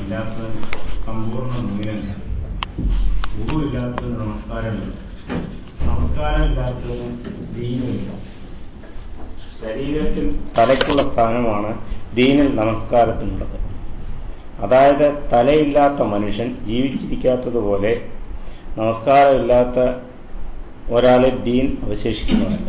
ഇല്ലാത്തത് സമ്പൂർണ്ണ മുങ്ങിനല്ല ഉറുവില്ലാത്തത് നമസ്കാരമില്ല നമസ്കാരമില്ലാത്തതിന് ദീനമില്ല ശരീരത്തിൽ തലയ്ക്കുള്ള സ്ഥാനമാണ് ദീനിൽ നമസ്കാരത്തിനുള്ളത് അതായത് തലയില്ലാത്ത മനുഷ്യൻ ജീവിച്ചിരിക്കാത്തതുപോലെ നമസ്കാരമില്ലാത്ത ഒരാളെ ദീൻ അവശേഷിക്കുന്നതല്ല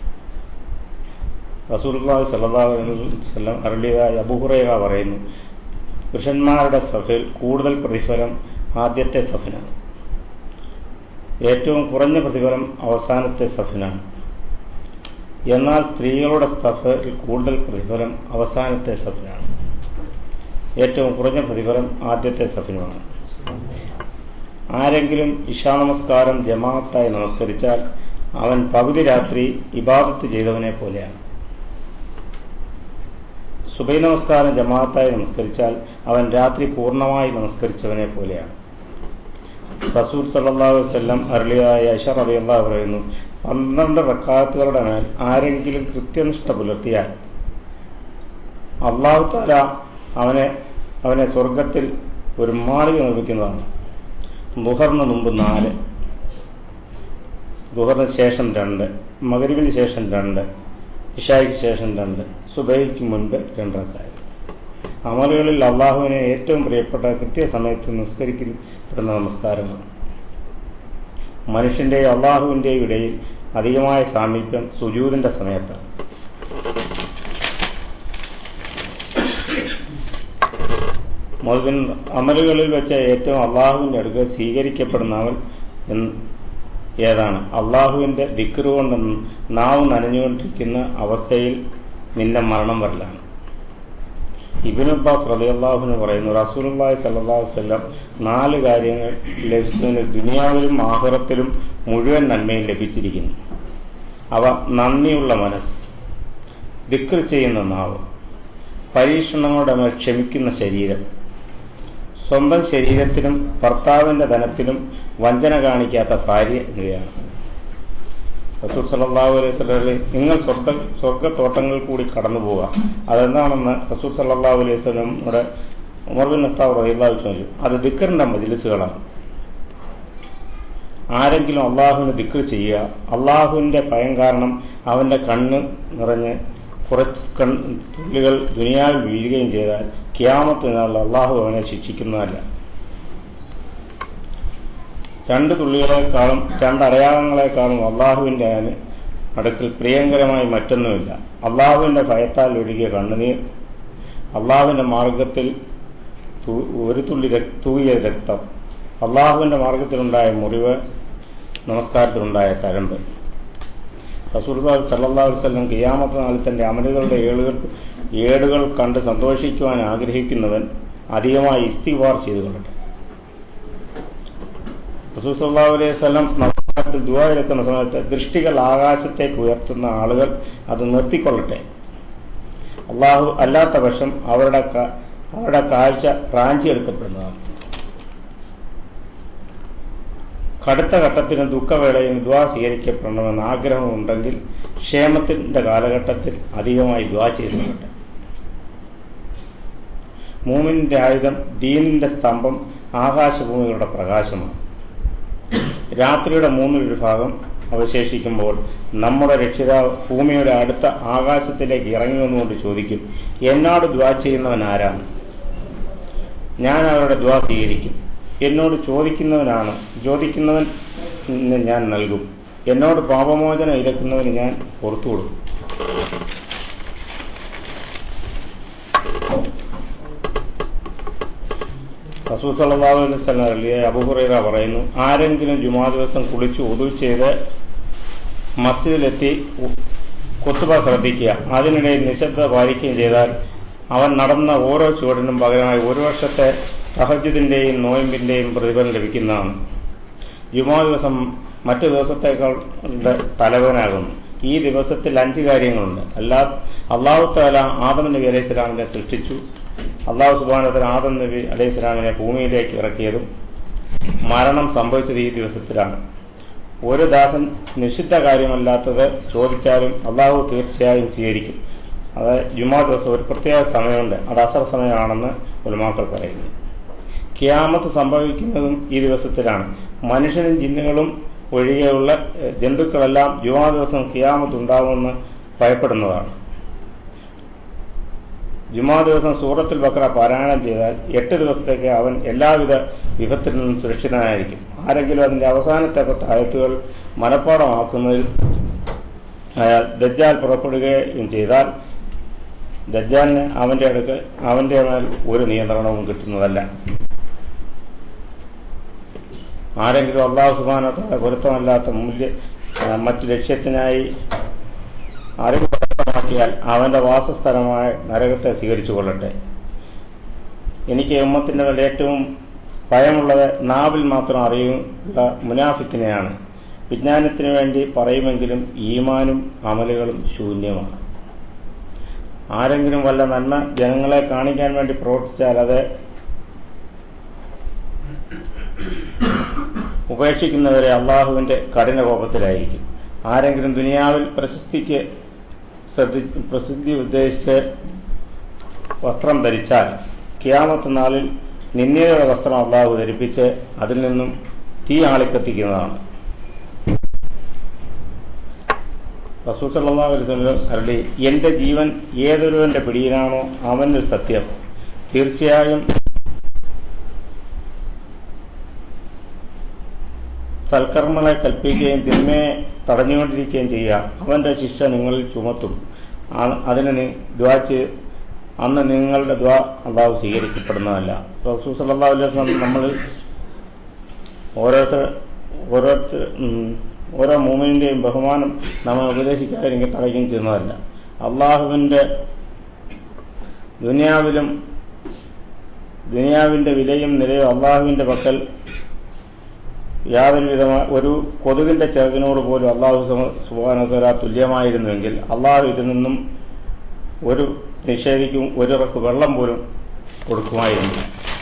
റസൂർലാഹി സല്ലാഹു വല്ലം അരളിയതായ അബുഹുറേഖ പറയുന്നു പുരുഷന്മാരുടെ സഭയിൽ കൂടുതൽ പ്രതിഫലം ആദ്യത്തെ സഫിനാണ് ഏറ്റവും കുറഞ്ഞ പ്രതിഫലം അവസാനത്തെ സഫിനാണ് എന്നാൽ സ്ത്രീകളുടെ സഫയിൽ കൂടുതൽ പ്രതിഫലം അവസാനത്തെ സഫിനാണ് ഏറ്റവും കുറഞ്ഞ പ്രതിഫലം ആദ്യത്തെ സഫിനുമാണ് ആരെങ്കിലും ഇഷാ നമസ്കാരം ജമാഅത്തായി നമസ്കരിച്ചാൽ അവൻ പകുതി രാത്രി ഇബാദത്ത് ചെയ്തവനെ പോലെയാണ് സുബൈ നമസ്കാരം ജമാഅത്തായി നമസ്കരിച്ചാൽ അവൻ രാത്രി പൂർണ്ണമായി നമസ്കരിച്ചവനെ പോലെയാണ് റസൂൽ സല്ലാഹു വല്ലം അരളിയായ അഷർ അലി അള്ളാഹ് പറയുന്നു പന്ത്രണ്ട് റക്കാത്തുകളുടെ മേൽ ആരെങ്കിലും കൃത്യനിഷ്ഠ പുലർത്തിയാൽ അള്ളാഹു താല അവനെ അവനെ സ്വർഗത്തിൽ ഒരു മാളിക നിർമ്മിക്കുന്നതാണ് ദുഹറിന് മുമ്പ് നാല് ദുഹറിന് ശേഷം രണ്ട് മകരിവിന് ശേഷം രണ്ട് ഇഷായ്ക്ക് ശേഷം രണ്ട് സുബൈക്ക് മുൻപ് രണ്ടരക്കാര്യം അമലുകളിൽ അള്ളാഹുവിനെ ഏറ്റവും പ്രിയപ്പെട്ട കൃത്യസമയത്ത് നിസ്കരിക്കപ്പെടുന്ന നമസ്കാരമാണ് മനുഷ്യന്റെയും അള്ളാഹുവിന്റെയും ഇടയിൽ അധികമായ സാമീപ്യം സുജൂതിന്റെ സമയത്താണ് മുതൽ അമലുകളിൽ വെച്ച് ഏറ്റവും അള്ളാഹുവിന്റെ അടുക്ക സ്വീകരിക്കപ്പെടുന്നവൻ ഏതാണ് അള്ളാഹുവിന്റെ ദിക്കറ് കൊണ്ട് നാവ് നനഞ്ഞുകൊണ്ടിരിക്കുന്ന അവസ്ഥയിൽ നിന്റെ മരണം വരലാണ് ഇബിൻ അബ്ബാസ് റലിയല്ലാഹുവിന് പറയുന്നു റസൂലുള്ളാഹി സല്ലല്ലാഹു വസല്ലം നാല് കാര്യങ്ങൾ ലഭിച്ചതിന് ദുനിയാവിലും ആഹ്റത്തിലും മുഴുവൻ നന്മയും ലഭിച്ചിരിക്കുന്നു അവ നന്ദിയുള്ള മനസ്സ് ദിക്കർ ചെയ്യുന്ന നാവ് പരീക്ഷണങ്ങളുടെ മേൽ ക്ഷമിക്കുന്ന ശരീരം സ്വന്തം ശരീരത്തിനും ഭർത്താവിന്റെ ധനത്തിനും വഞ്ചന കാണിക്കാത്ത ഭാര്യ എന്നിവയാണ് റസൂൽ സല്ലാഹു അലൈഹി സ്വലം നിങ്ങൾ സ്വർഗ സ്വർഗത്തോട്ടങ്ങൾ കൂടി കടന്നു പോവുക അതെന്താണെന്ന് റസൂൽ സല്ലാഹു അലൈഹി സ്വലമിയുടെ ഉമർബിൻ നത്താവ് റഹിള്ളാഹു ചോദിച്ചു അത് ദിക്കറിന്റെ മജിലിസുകളാണ് ആരെങ്കിലും അള്ളാഹുവിന് ദിക്കർ ചെയ്യുക അള്ളാഹുവിന്റെ ഭയം കാരണം അവന്റെ കണ്ണ് നിറഞ്ഞ് കുറച്ച് കൺ തുള്ളികൾ ദുനിയാവിൽ വീഴുകയും ചെയ്താൽ ക്യാമത്തിനാൽ അള്ളാഹു അവനെ ശിക്ഷിക്കുന്നതല്ല രണ്ട് തുള്ളികളെക്കാളും രണ്ട് അടയാളങ്ങളെക്കാളും അള്ളാഹുവിന്റെ അടുക്കൽ പ്രിയങ്കരമായി മറ്റൊന്നുമില്ല അള്ളാഹുവിന്റെ ഭയത്താൽ ഒഴുകിയ കണ്ണുനീർ അള്ളാഹുവിന്റെ മാർഗത്തിൽ ഒരു തുള്ളി തൂകിയ രക്തം അള്ളാഹുവിന്റെ മാർഗത്തിലുണ്ടായ മുറിവ് നമസ്കാരത്തിലുണ്ടായ തരമ്പ് റസൂർദാൽ സല്ലാഹു വല്ലം കിയാമത്ത് നാളിൽ തന്റെ അമലുകളുടെ ഏടുകൾ ഏടുകൾ കണ്ട് സന്തോഷിക്കുവാൻ ആഗ്രഹിക്കുന്നവൻ അധികമായി ഇസ്തിവാർ ചെയ്തു കൊള്ളട്ടെ റസൂൽ സല്ലാഹു അലൈഹി സ്വലം നമസ്കാരത്തിൽ ദുവായിലെത്തുന്ന സമയത്ത് ദൃഷ്ടികൾ ആകാശത്തേക്ക് ഉയർത്തുന്ന ആളുകൾ അത് നിർത്തിക്കൊള്ളട്ടെ അള്ളാഹു അല്ലാത്ത പക്ഷം അവരുടെ അവരുടെ കാഴ്ച റാഞ്ചിയെടുക്കപ്പെടുന്നതാണ് കടുത്ത ഘട്ടത്തിന് ദുഃഖവേളയിൽ ദ്വാ സ്വീകരിക്കപ്പെടണമെന്ന് ആഗ്രഹമുണ്ടെങ്കിൽ ക്ഷേമത്തിന്റെ കാലഘട്ടത്തിൽ അധികമായി ദ്വാ ചെയ്തുകൊള്ളട്ടെ മൂമിന്റെ ആയുധം ദീനിന്റെ സ്തംഭം ആകാശഭൂമികളുടെ പ്രകാശമാണ് രാത്രിയുടെ മൂന്നിലൊരു ഭാഗം അവശേഷിക്കുമ്പോൾ നമ്മുടെ രക്ഷിതാവ് ഭൂമിയുടെ അടുത്ത ആകാശത്തിലേക്ക് ഇറങ്ങി വന്നുകൊണ്ട് ചോദിക്കും എന്നോട് ദ്വാ ചെയ്യുന്നവൻ ആരാണ് ഞാൻ അവരുടെ ദ്വാ സ്വീകരിക്കും എന്നോട് ചോദിക്കുന്നവനാണ് ചോദിക്കുന്നവൻ ഞാൻ നൽകും എന്നോട് പാപമോചനം ഇരക്കുന്നവന് ഞാൻ പുറത്തു കൊടുക്കും റസൂൽ സല്ലല്ലാഹു അലൈഹി വസല്ലം അല്ലേ അബൂഹുറൈറ പറയുന്നു ആരെങ്കിലും ജുമാ ദിവസം കുളിച്ച് ഒതു ചെയ്ത് മസ്ജിദിലെത്തി കുത്തുബ ശ്രദ്ധിക്കുക അതിനിടയിൽ നിശബ്ദത പാലിക്കുകയും ചെയ്താൽ അവൻ നടന്ന ഓരോ ചുവടിനും പകരമായി ഒരു വർഷത്തെ തഹജുദിന്റെയും നോയമ്പിന്റെയും പ്രതിഫലം ലഭിക്കുന്നതാണ് ജുമാ ദിവസം മറ്റു ദിവസത്തേക്കാൾ തലവനാകുന്നു ഈ ദിവസത്തിൽ അഞ്ച് കാര്യങ്ങളുണ്ട് അല്ലാ അള്ളാഹു താല ആദം നബി അലൈഹി സ്വലാമിനെ സൃഷ്ടിച്ചു അള്ളാഹു സുബാനത്തിൽ ആദം നബി അലൈഹി സ്വലാമിനെ ഭൂമിയിലേക്ക് ഇറക്കിയതും മരണം സംഭവിച്ചത് ഈ ദിവസത്തിലാണ് ഒരു ദാസൻ നിഷിദ്ധ കാര്യമല്ലാത്തത് ചോദിച്ചാലും അള്ളാഹു തീർച്ചയായും സ്വീകരിക്കും അത് ജുമാ ദിവസം ഒരു പ്രത്യേക സമയമുണ്ട് അത് അസർ സമയമാണെന്ന് ഉലമാക്കൾ പറയുന്നു കിയാമത്ത് സംഭവിക്കുന്നതും ഈ ദിവസത്തിലാണ് മനുഷ്യനും ജിന്നുകളും ഒഴികെയുള്ള ഏഹ്, ജന്തുക്കളെല്ലാം ജുമാ ദിവസം കിയാമത്ത് ഉണ്ടാകുമെന്ന് ഭയപ്പെടുന്നതാണ് ജുമാ ദിവസം സൂറത്തുൽ ബക്ര പാരായണം ചെയ്താൽ എട്ട് ദിവസത്തേക്ക് അവൻ എല്ലാവിധ വിപത്തിൽ നിന്നും സുരക്ഷിതനായിരിക്കും ആരെങ്കിലും അതിന്റെ അവസാനത്തെ പത്ത് ആയത്തുകൾ മനഃപ്പാടമാക്കുന്നതിൽ അയാൾ ദജ്ജാൽ പുറപ്പെടുകയും ചെയ്താൽ ദജ്ജാലിന് അവന്റെ അടുക്ക് അവന്റെ മേൽ ഒരു നിയന്ത്രണവും കിട്ടുന്നതല്ല ആരെങ്കിലും അള്ളാഹു സുബാനത്തോടെ പൊരുത്തമല്ലാത്ത മൂല്യ ആ, മറ്റു ലക്ഷ്യത്തിനായി അറിവ് പ്രകടമാക്കിയാൽ അവന്റെ വാസസ്ഥലമായ നരകത്തെ സ്വീകരിച്ചു കൊള്ളട്ടെ എനിക്ക് ഉമ്മത്തിന്റെ മേൽ ഏറ്റവും ഭയമുള്ളത് നാവിൽ മാത്രം അറിയുള്ള മുനാഫിക്കിനെയാണ് വിജ്ഞാനത്തിനു വേണ്ടി പറയുമെങ്കിലും ഈമാനും അമലുകളും ശൂന്യമാണ് ആരെങ്കിലും വല്ല നന്മ ജനങ്ങളെ കാണിക്കാൻ വേണ്ടി പ്രവർത്തിച്ചാൽ അത് ഉപേക്ഷിക്കുന്നവരെ അള്ളാഹുവിന്റെ കഠിന കോപത്തിലായിരിക്കും ആരെങ്കിലും ദുനിയാവിൽ പ്രശസ്തിക്ക് ശ്രദ്ധി പ്രസിദ്ധി ഉദ്ദേശിച്ച് വസ്ത്രം ധരിച്ചാൽ കിയാമത്ത് നാളിൽ നിന്ദ്യതയുടെ വസ്ത്രം അള്ളാഹു ധരിപ്പിച്ച് അതിൽ നിന്നും തീ ആളിക്കത്തിക്കുന്നതാണ് റസൂൽ സല്ലല്ലാഹു അലൈഹി വസല്ലം അരുളി എന്റെ ജീവൻ ഏതൊരുവന്റെ പിടിയിലാണോ അവനൊരു സത്യം തീർച്ചയായും സൽക്കർമ്മങ്ങളെ കൽപ്പിക്കുകയും തിന്മയെ തടഞ്ഞുകൊണ്ടിരിക്കുകയും ചെയ്യുക അവന്റെ ശിക്ഷ നിങ്ങളിൽ ചുമത്തും ആ- അതിന് നി- ദ്വാ ചെയ്- അന്ന് നിങ്ങളുടെ ദ്വാ അള്ളാഹു സ്വീകരിക്കപ്പെടുന്നതല്ല റസൂൽ സല്ലല്ലാഹു അലൈഹി വസല്ലം നമ്മൾ ഓരോരുത്തർ ഓരോരുത്തർ ഉം, ഓരോ മൂമിന്റെയും ബഹുമാനം നമ്മൾ ഉപദേശിക്കാതിരിക്കും തടയുകയും ചെയ്യുന്നതല്ല അള്ളാഹുവിന്റെ ദുനിയാവിലും ദുനിയാവിന്റെ വിലയും നിലയും അള്ളാഹുവിന്റെ പക്കൽ യാതൊരു വിധമായ ഒരു കൊതുകിന്റെ ചെറുകിനോട് പോലും അള്ളാഹു സുബാനത്തല തുല്യമായിരുന്നുവെങ്കിൽ അള്ളാഹു ഇതിൽ നിന്നും ഒരു നിഷേധിക്കും ഒരിറക്ക് വെള്ളം പോലും കൊടുക്കുമായിരുന്നു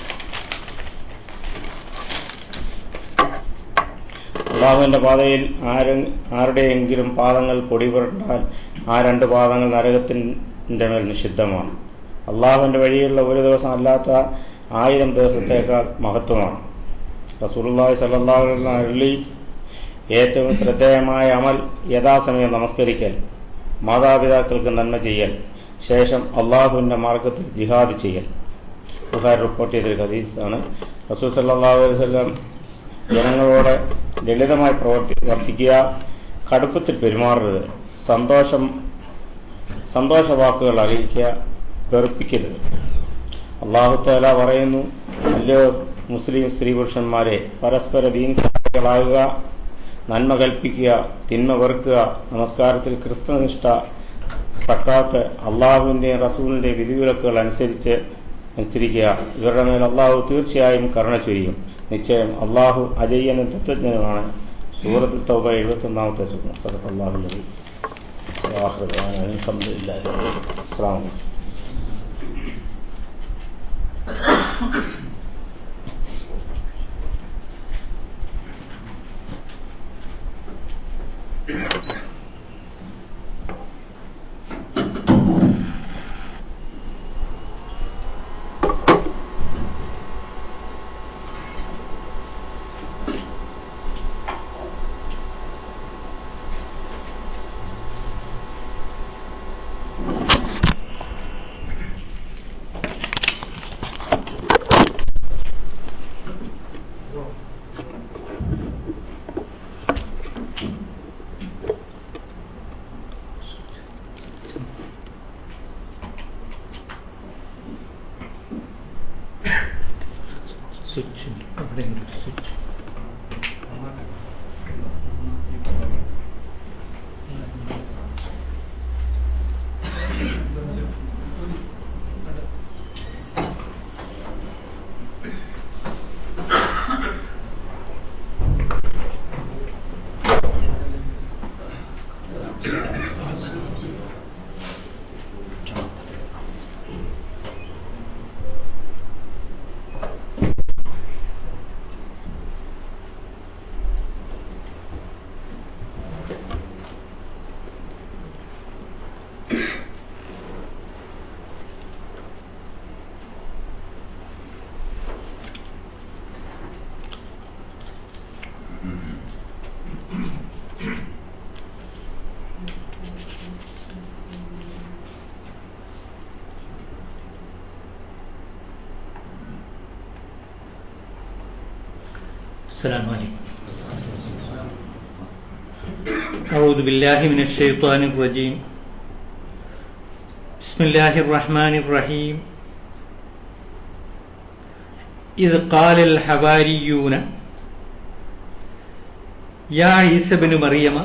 അള്ളാഹുവിന്റെ പാതയിൽ ആര് ആരുടെയെങ്കിലും പാദങ്ങൾ പൊടി പുരണ്ടാൽ ആ രണ്ട് പാദങ്ങൾ നരകത്തിന്റെ മേൽ നിഷിദ്ധമാണ് അള്ളാഹുവിന്റെ വഴിയുള്ള ഒരു ദിവസം അല്ലാത്ത ആയിരം ദിവസത്തേക്കാൾ മഹത്വമാണ് റസൂലുള്ളാഹി സ്വല്ലല്ലാഹു അലൈഹി വസല്ലം അരുളി ഏറ്റവും ശ്രദ്ധേയമായ അമൽ യഥാസമയം നമസ്കരിക്കൽ മാതാപിതാക്കൾക്ക് നന്മ ചെയ്യൽ ശേഷം അള്ളാഹുവിന്റെ മാർഗത്തിൽ ജിഹാദ് ചെയ്യൽ ബുഖാരി റിപ്പോർട്ട് ചെയ്തൊരു ഹദീസാണ് റസൂൽ സല്ലല്ലാഹു അലൈഹി വസല്ലം ജനങ്ങളോട് ലളിതമായി പ്രവർത്തി വർത്തിക്കുക കടുപ്പത്തിൽ പെരുമാറരുത് സന്തോഷം സന്തോഷവാക്കുകൾ അറിയിക്കുക വെറുപ്പിക്കരുത് അള്ളാഹു താല പറയുന്നു അല്ലയോ മുസ്ലിം സ്ത്രീ പുരുഷന്മാരെ പരസ്പര ദീൻ സഹായികളാകുക നന്മ കൽപ്പിക്കുക തിന്മ വെറുക്കുക നമസ്കാരത്തിൽ ക്രിസ്തുനിഷ്ഠ സക്കാത്ത് അള്ളാഹുവിന്റെയും റസൂലിന്റെയും വിധിവിലക്കുകൾ അനുസരിച്ച് അനുസരിക്കുക ഇവരുടെ മേൽ അള്ളാഹു തീർച്ചയായും കരുണ ചൊരിയും നിശ്ചയം അള്ളാഹു അജയ്യനും തത്വജ്ഞനുമാണ് സൂറത്ത് തൗബ എഴുപത്തി ഒന്നാമത്തെ സദഫ് അള്ളാഹു നബി അസ്സാം സ്വിച്ച് എവിടെയെങ്കിലും ഒരു സ്വിച്ച് السلام عليكم أعوذ بالله من الشيطان الرجيم بسم الله الرحمن الرحيم إذ قال الحواريون يا عيسى بن مريم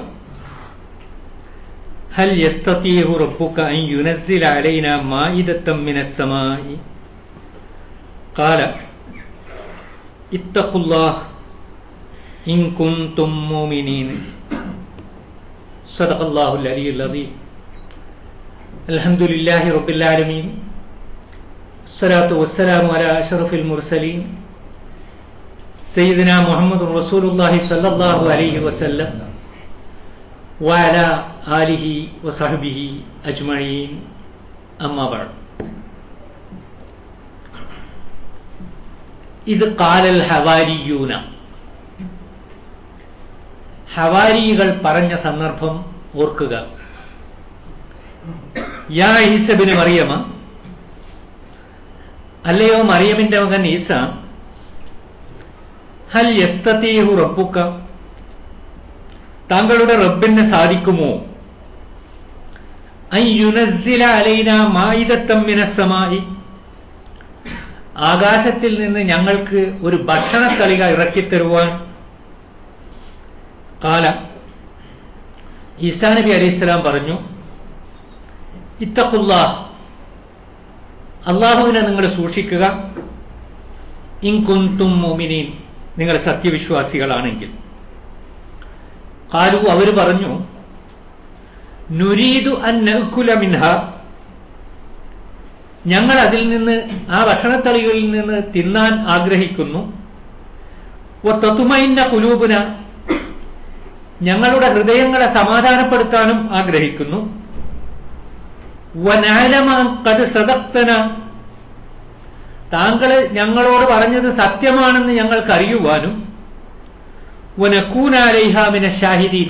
هل يستطيع ربك أن ينزل علينا مائدة من السماء قال اتقوا الله إن كنتم مؤمنين صدق الله العلي العظيم الحمد لله رب العالمين الصلاة والسلام على أشرف المرسلين سيدنا محمد رسول الله صلى الله عليه وسلم وعلى آله وصحبه أجمعين أما بعد ഇത് കാലൽ ഹവാരിയൂന ഹവാരികൾ പറഞ്ഞ സന്ദർഭം ഓർക്കുക യാ ഈസബിന് മറിയമ അല്ലയോ മറിയമിന്റെ മകൻ ഈസ ഹൽ യസ്തീഹു റബ്ബുക്ക താങ്കളുടെ റബ്ബിന് സാധിക്കുമോ ഐ യുനസില അലൈന മായിദത്തം മിനസ്സമായി ആകാശത്തിൽ നിന്ന് ഞങ്ങൾക്ക് ഒരു ഭക്ഷണത്തളിക ഇറക്കിത്തരുവാൻ കാല ഈസാ നബി അലൈഹിസ്സലാം പറഞ്ഞു ഇത്തക്കുല്ലാ അള്ളാഹുവിനെ നിങ്ങൾ സൂക്ഷിക്കുക ഇൻകുന്തും മോമിനീൻ നിങ്ങൾ സത്യവിശ്വാസികളാണെങ്കിൽ കാലു അവർ പറഞ്ഞു നുരീദു അൻ നഅ്കുല മിൻഹ ഞങ്ങൾ അതിൽ നിന്ന് ആ ഭക്ഷണത്തളികളിൽ നിന്ന് തിന്നാൻ ആഗ്രഹിക്കുന്നു തത്തുമൈന്ന കുലൂബുന ഞങ്ങളുടെ ഹൃദയങ്ങളെ സമാധാനപ്പെടുത്താനും ആഗ്രഹിക്കുന്നു കത് സദക്തന താങ്കൾ ഞങ്ങളോട് പറഞ്ഞത് സത്യമാണെന്ന് ഞങ്ങൾക്ക് അറിയുവാനും വനക്കൂനാലൈഹാമിന ഷാഹിദീൻ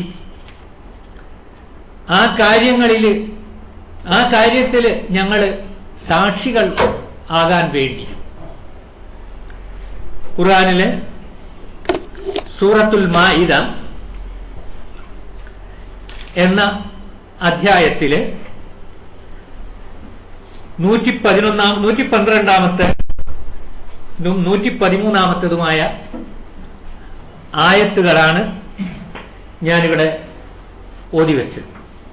ആ കാര്യങ്ങളിൽ ആ കാര്യത്തിൽ ഞങ്ങൾ സാക്ഷികൾ ആകാൻ വേണ്ടി ഖുറാനിലെ സൂറത്തുൽ മാഇദ എന്ന അധ്യായത്തില് നൂറ്റി പതിനൊന്നാം നൂറ്റി പന്ത്രണ്ടാമത്തെ നൂറ്റി പതിമൂന്നാമത്തതുമായ ആയത്തുകളാണ് ഞാനിവിടെ ഓതിവെച്ചത്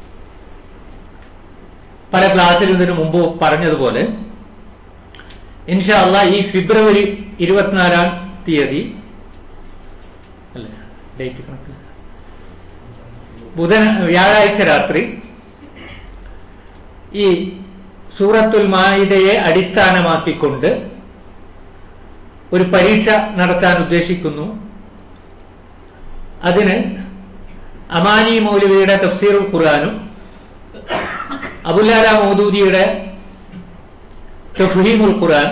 പല ക്ലാസ്സിൽ ഇതിനു മുമ്പ് പറഞ്ഞതുപോലെ ഇൻഷാല്ല ഈ ഫെബ്രുവരി ഇരുപത്തിനാലാം തീയതി അല്ലേ ഡേറ്റ് കണക്ക് ബുധൻ വ്യാഴാഴ്ച രാത്രി ഈ സൂറത്തുൽ മായിദയെ അടിസ്ഥാനമാക്കിക്കൊണ്ട് ഒരു പരീക്ഷ നടത്താൻ ഉദ്ദേശിക്കുന്നു അതിന് അമാനി മൗലവിയുടെ തഫ്സീറുൽ ഖുർആാനും അബുല്ലാല മൗദൂദിയുടെ തഫ്ഹീമുൽ ഖുർആൻ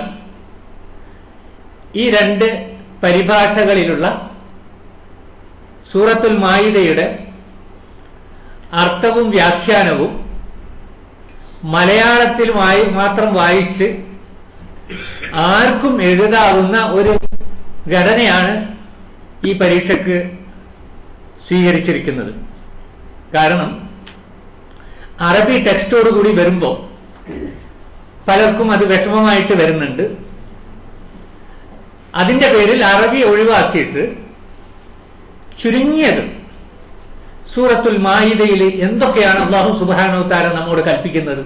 ഈ രണ്ട് പരിഭാഷകളിലുള്ള സൂറത്തുൽ മായിദയുടെ അർത്ഥവും വ്യാഖ്യാനവും മലയാളത്തിൽ വായി മാത്രം വായിച്ച് ആർക്കും എഴുതാവുന്ന ഒരു ഘടനയാണ് ഈ പരീക്ഷയ്ക്ക് സ്വീകരിച്ചിരിക്കുന്നത് കാരണം അറബി ടെക്സ്റ്റോട് കൂടി വരുമ്പോൾ പലർക്കും അത് വിഷമമായിട്ട് വരുന്നുണ്ട് അതിന്റെ പേരിൽ അറബി ഒഴിവാക്കിയിട്ട് ചുരുങ്ങിയത് സൂറത്തുൽ മായിദയിൽ എന്തൊക്കെയാണ് അള്ളാഹു സുബാനോ താര നമ്മോട് കൽപ്പിക്കുന്നത്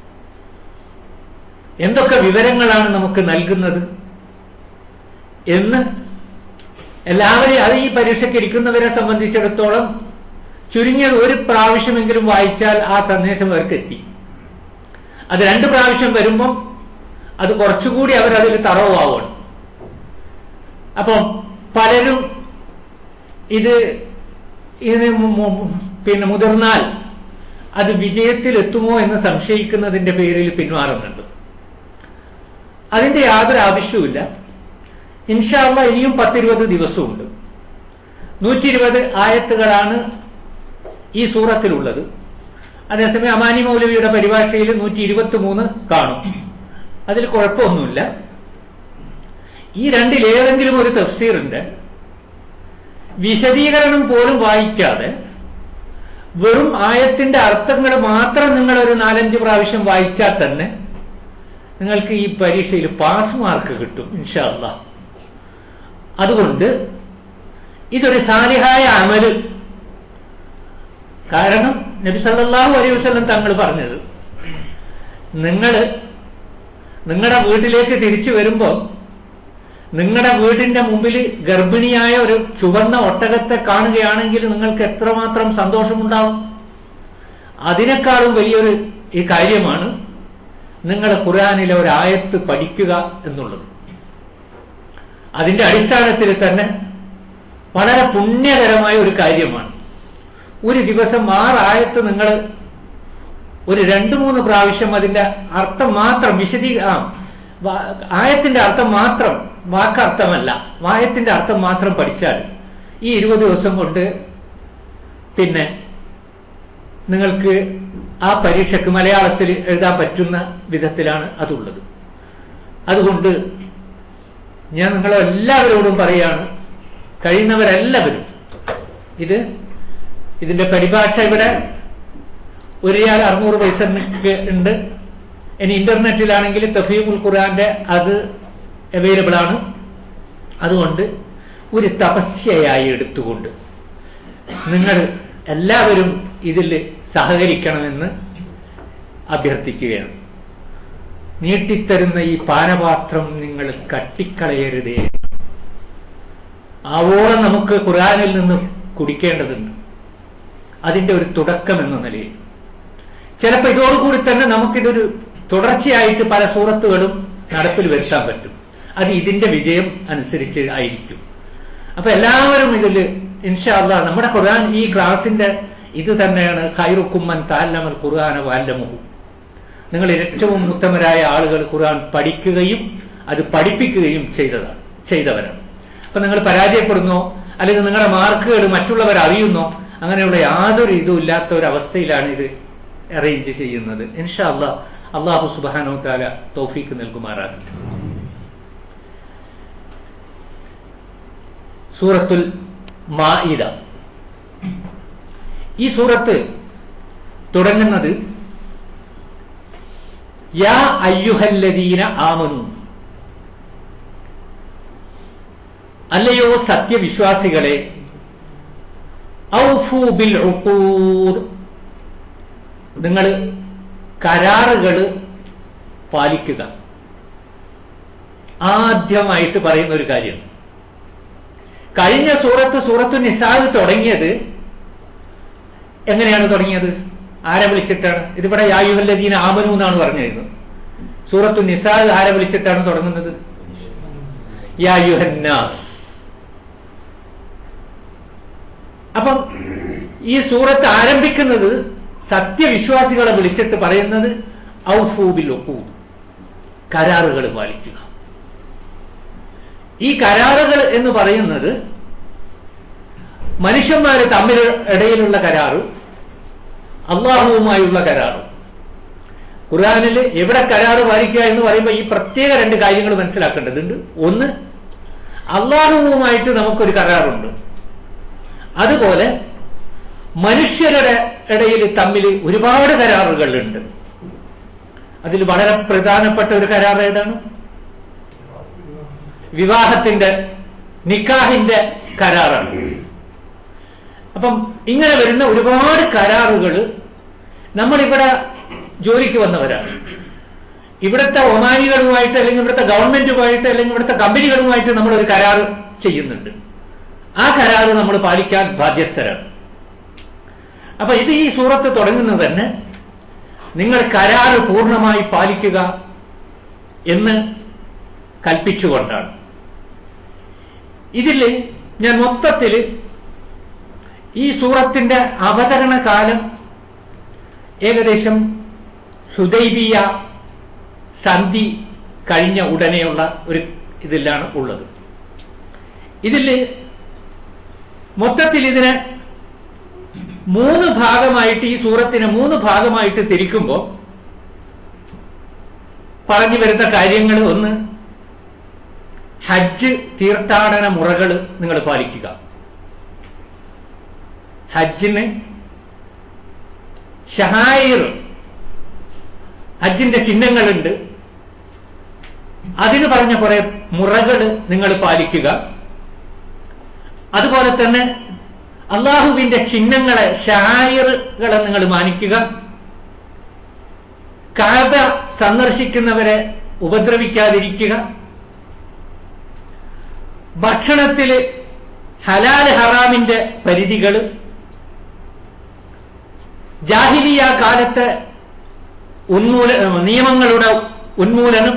എന്തൊക്കെ വിവരങ്ങളാണ് നമുക്ക് നൽകുന്നത് എന്ന് എല്ലാവരെയും അത് ഈ പരീക്ഷയ്ക്ക് ഇരിക്കുന്നവരെ സംബന്ധിച്ചിടത്തോളം ചുരുങ്ങിയത് ഒരു പ്രാവശ്യമെങ്കിലും വായിച്ചാൽ ആ സന്ദേശം അവർക്ക് എത്തി അത് രണ്ട് പ്രാവശ്യം വരുമ്പം അത് കുറച്ചുകൂടി അവരതിൽ തറവാവണം അപ്പം പലരും ഇത് ഇത് പിന്നെ മുതിർന്നാൽ അത് വിജയത്തിലെത്തുമോ എന്ന് സംശയിക്കുന്നതിന്റെ പേരിൽ പിന്മാറുന്നുണ്ട് അതിന്റെ യാതൊരു ആവശ്യവുമില്ല ഇൻഷാല്ല ഇനിയും പത്തിരുപത് ദിവസമുണ്ട് നൂറ്റി ഇരുപത് ആയത്തുകളാണ് ഈ സൂറത്തിലുള്ളത് അതേസമയം അമാനി മൗലവിയുടെ പരിഭാഷയിൽ നൂറ്റി ഇരുപത്തി മൂന്ന് കാണും അതിൽ കുഴപ്പമൊന്നുമില്ല ഈ രണ്ടിലേതെങ്കിലും ഒരു തഫ്സീറിന്റെ വിശദീകരണം പോലും വായിക്കാതെ വെറും ആയത്തിന്റെ അർത്ഥങ്ങൾ മാത്രം നിങ്ങൾ ഒരു നാലഞ്ച് പ്രാവശ്യം വായിച്ചാൽ തന്നെ നിങ്ങൾക്ക് ഈ പരീക്ഷയിൽ പാസ് മാർക്ക് കിട്ടും ഇൻഷാല്ല അതുകൊണ്ട് ഇതൊരു സാലിഹായ അമല് കാരണം നബി സല്ലല്ലാഹു അലൈഹി വസല്ലം തങ്ങൾ പറഞ്ഞത് നിങ്ങൾ നിങ്ങളുടെ വീട്ടിലേക്ക് തിരിച്ചു വരുമ്പോൾ നിങ്ങളുടെ വീടിന്റെ മുമ്പിൽ ഗർഭിണിയായ ഒരു ചുവന്ന ഒട്ടകത്തെ കാണുകയാണെങ്കിൽ നിങ്ങൾക്ക് എത്രമാത്രം സന്തോഷമുണ്ടാവും അതിനേക്കാളും വലിയൊരു ഈ കാര്യമാണ് നിങ്ങൾ ഖുർആാനിലെ ഒരു ആയത്ത് പഠിക്കുക എന്നുള്ളത് അതിന്റെ അടിസ്ഥാനത്തിൽ തന്നെ വളരെ പുണ്യകരമായ ഒരു കാര്യമാണ് ഒരു ദിവസം ആറായത്ത് നിങ്ങൾ ഒരു രണ്ട് മൂന്ന് പ്രാവശ്യം അതിന്റെ അർത്ഥം മാത്രം വിശദീ ആ വാ- ആയത്തിന്റെ അർത്ഥം മാത്രം വാക്കർത്ഥമല്ല വായത്തിന്റെ അർത്ഥം മാത്രം പഠിച്ചാൽ ഈ ഇരുപത് ദിവസം കൊണ്ട് പിന്നെ നിങ്ങൾക്ക് ആ പരീക്ഷയ്ക്ക് മലയാളത്തിൽ എഴുതാൻ പറ്റുന്ന വിധത്തിലാണ് അതുള്ളത് അതുകൊണ്ട് ഞാൻ നിങ്ങളെല്ലാവരോടും പറയാണ് കഴിയുന്നവരെല്ലാവരും ഇത് ഇതിന്റെ പരിഭാഷ ഇവിടെ ഒരു റിയാൽ അറുന്നൂറ് പൈസ ഉണ്ട് ഇനി ഇന്റർനെറ്റിലാണെങ്കിൽ തഫീമുൽ ഖുർആന്റെ അത് അവൈലബിൾ ആണ് അതുകൊണ്ട് ഒരു തപസ്യയായി എടുത്തുകൊണ്ട് നിങ്ങൾ എല്ലാവരും ഇതിൽ സഹകരിക്കണമെന്ന് അഭ്യർത്ഥിക്കുകയാണ് നീട്ടിത്തരുന്ന ഈ പാനപാത്രം നിങ്ങൾ കട്ടിക്കളയരുതേ ആവോളം നമുക്ക് ഖുർആനിൽ നിന്ന് കുടിക്കേണ്ടതുണ്ട് അതിന്റെ ഒരു തുടക്കം എന്ന നിലയിൽ ചിലപ്പോൾ ഇതോടുകൂടി തന്നെ നമുക്കിതൊരു തുടർച്ചയായിട്ട് പല സൂറത്തുകളും നടപ്പിൽ വരുത്താൻ പറ്റും അത് ഇതിന്റെ വിജയം അനുസരിച്ച് ആയിരിക്കും അപ്പൊ എല്ലാവരും ഇതിൽ ഇൻഷാല്ല നമ്മുടെ ഖുർആൻ ഈ ക്ലാസിന്റെ ഇത് തന്നെയാണ് ഖൈറുക്കുമ്മൻ താല്ലമൽ ഖുർആന വാല്ലമുഹു നിങ്ങൾ ഏറ്റവും ഉത്തമരായ ആളുകൾ ഖുർആൻ പഠിക്കുകയും അത് പഠിപ്പിക്കുകയും ചെയ്തതാണ് ചെയ്തവരാണ് അപ്പൊ നിങ്ങൾ പരാജയപ്പെടുന്നോ അല്ലെങ്കിൽ നിങ്ങളുടെ മാർക്കുകൾ മറ്റുള്ളവർ അറിയുന്നോ അങ്ങനെയുള്ള യാതൊരു ഇതും ഇല്ലാത്ത ഒരു അവസ്ഥയിലാണ് ഇത് അറേഞ്ച് ചെയ്യുന്നത് ഇൻഷാ അള്ളാഹ് അള്ളാഹു സുബാനോ താല തൗഫീക്ക് നൽകുമാറാകട്ടെ സൂറത്തുൽ മാഇദ ഈ സൂറത്ത് തുടങ്ങുന്നത് യാ അയ്യുഹല്ലദീന ആമനു അല്ലയോ സത്യവിശ്വാസികളെ ഔഫു ബിൽ ഉഖൂദ് നിങ്ങൾ കരാറുകൾ പാലിക്കുക ആദ്യമായിട്ട് പറയുന്ന ഒരു കാര്യം കഴിഞ്ഞ സൂറത്ത് സൂറത്തു നിസാദ് തുടങ്ങിയത് എങ്ങനെയാണ് തുടങ്ങിയത് ആരെ വിളിച്ചിട്ടാണ് ഇതിവിടെ യായുഹല്ലദീന ആമനു എന്നാണ് പറഞ്ഞിരുന്നത് സൂറത്തു നിസാദ് ആരെ വിളിച്ചിട്ടാണ് തുടങ്ങുന്നത് യായുഹന്നാസ് അപ്പം ഈ സൂറത്ത് ആരംഭിക്കുന്നത് സത്യവിശ്വാസികളെ വിളിച്ചിട്ട് പറയുന്നത് ഔഫൂബിൽ ഒക്കൂദ് കരാറുകൾ പാലിക്കുക ഈ കരാറുകൾ എന്ന് പറയുന്നത് മനുഷ്യന്മാർ തമ്മിൽ ഇടയിലുള്ള കരാറ് അള്ളാഹുവുമായുള്ള കരാറ് ഖുർആാനിൽ എവിടെ കരാറ് പാലിക്കുക എന്ന് പറയുമ്പോൾ ഈ പ്രത്യേക രണ്ട് കാര്യങ്ങൾ മനസ്സിലാക്കേണ്ടതുണ്ട് ഒന്ന് അള്ളാഹുവുമായിട്ട് നമുക്കൊരു കരാറുണ്ട് അതുപോലെ മനുഷ്യരുടെ ഇടയിൽ തമ്മിൽ ഒരുപാട് കരാറുകളുണ്ട് അതിൽ വളരെ പ്രധാനപ്പെട്ട ഒരു കരാർ ഏതാണ് വിവാഹത്തിന്റെ നിക്കാഹിന്റെ കരാറാണ് അപ്പം ഇങ്ങനെ വരുന്ന ഒരുപാട് കരാറുകൾ നമ്മളിവിടെ ജോലിക്ക് വന്നവരാണ് ഇവിടുത്തെ ഒമാനികളുമായിട്ട് അല്ലെങ്കിൽ ഇവിടുത്തെ ഗവൺമെന്റുമായിട്ട് അല്ലെങ്കിൽ ഇവിടുത്തെ കമ്പനികളുമായിട്ട് നമ്മൾ ഒരു കരാർ ചെയ്യുന്നുണ്ട് ആ കരാറ് നമ്മൾ പാലിക്കാൻ ബാധ്യസ്ഥരാണ് അപ്പൊ ഇത് ഈ സൂറത്ത് തുടങ്ങുന്നത് തന്നെ നിങ്ങൾ കരാറ് പൂർണ്ണമായി പാലിക്കുക എന്ന് കൽപ്പിച്ചുകൊണ്ടാണ് ഇതിൽ ഞാൻ മൊത്തത്തിൽ ഈ സൂറത്തിന്റെ അവതരണ കാലം ഏകദേശം ഹുദൈബിയ സന്ധി കഴിഞ്ഞ ഉടനെയുള്ള ഒരു ഇതിലാണ് ഉള്ളത് ഇതിൽ മൊത്തത്തിൽ ഇതിനെ മൂന്ന് ഭാഗമായിട്ട് ഈ സൂറത്തിനെ മൂന്ന് ഭാഗമായിട്ട് തിരിക്കുമ്പോൾ പറഞ്ഞു വരുന്ന കാര്യങ്ങൾ ഒന്ന് ഹജ്ജ് തീർത്ഥാടന മുറകൾ നിങ്ങൾ പാലിക്കുക ഹജ്ജിന് ഷഹായിർ ഹജ്ജിന്റെ ചിഹ്നങ്ങളുണ്ട് അതിന് പറഞ്ഞ കുറെ മുറകൾ നിങ്ങൾ പാലിക്കുക അതുപോലെ തന്നെ അള്ളാഹുവിന്റെ ചിഹ്നങ്ങളെ ഷായറുകളെ നിങ്ങൾ മാനിക്കുക കാബ സന്ദർശിക്കുന്നവരെ ഉപദ്രവിക്കാതിരിക്കുക ഭക്ഷണത്തിൽ ഹലാൽ ഹറാമിന്റെ പരിധികൾ ജാഹിലിയ കാലത്തെ ഉന്മൂല നിയമങ്ങളുടെ ഉന്മൂലനം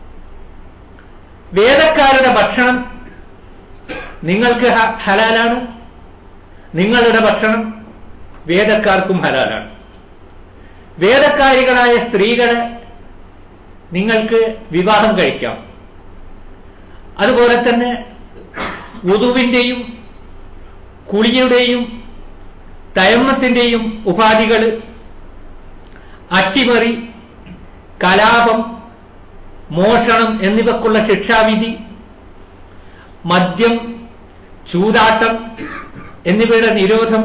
വേദക്കാരുടെ ഭക്ഷണം നിങ്ങൾക്ക് ഹ- ഹലാലാണ് നിങ്ങളുടെ ഭക്ഷണം വേദക്കാർക്കും ഹലാലാണ് വേദക്കാരികളായ സ്ത്രീകളെ നിങ്ങൾക്ക് വിവാഹം കഴിക്കാം അതുപോലെ തന്നെ ഉതുവിന്റെയും കുളിയുടെയും തയമ്മത്തിന്റെയും ഉപാധികൾ അട്ടിമറി കലാപം മോഷണം എന്നിവക്കുള്ള ശിക്ഷാവിധി മദ്യം ചൂതാട്ടം എന്നിവയുടെ നിരോധം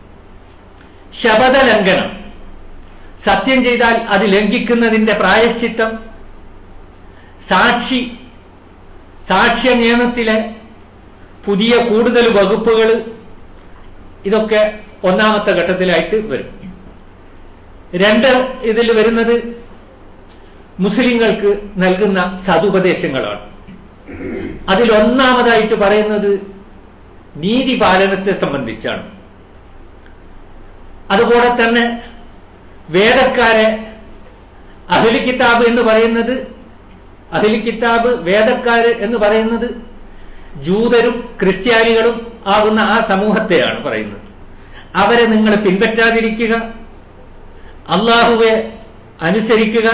ശബദലംഘനം സത്യം ചെയ്താൽ അത് ലംഘിക്കുന്നതിന്റെ പ്രായശ്ചിത്തം സാക്ഷി സാക്ഷ്യ നിയമത്തിലെ പുതിയ കൂടുതൽ വകുപ്പുകൾ ഇതൊക്കെ ഒന്നാമത്തെ ഘട്ടത്തിലായിട്ട് വരും രണ്ട് ഇതിൽ വരുന്നത് മുസ്ലിങ്ങൾക്ക് നൽകുന്ന സതുപദേശങ്ങളാണ് അതിൽ ഒന്നാമതായിട്ട് പറയുന്നത് നീതി പാലനത്തെ സംബന്ധിച്ചാണ് അതുപോലെ തന്നെ വേദക്കാരെ അഹ്ലി കിതാബ് എന്ന് പറയുന്നത് അഹ്ലി കിതാബ് വേദക്കാര് എന്ന് പറയുന്നത് ജൂതരും ക്രിസ്ത്യാനികളും ആകുന്ന ആ സമൂഹത്തെയാണ് പറയുന്നത് അവരെ നിങ്ങൾ പിൻപറ്റാതിരിക്കുക അള്ളാഹുവെ അനുസരിക്കുക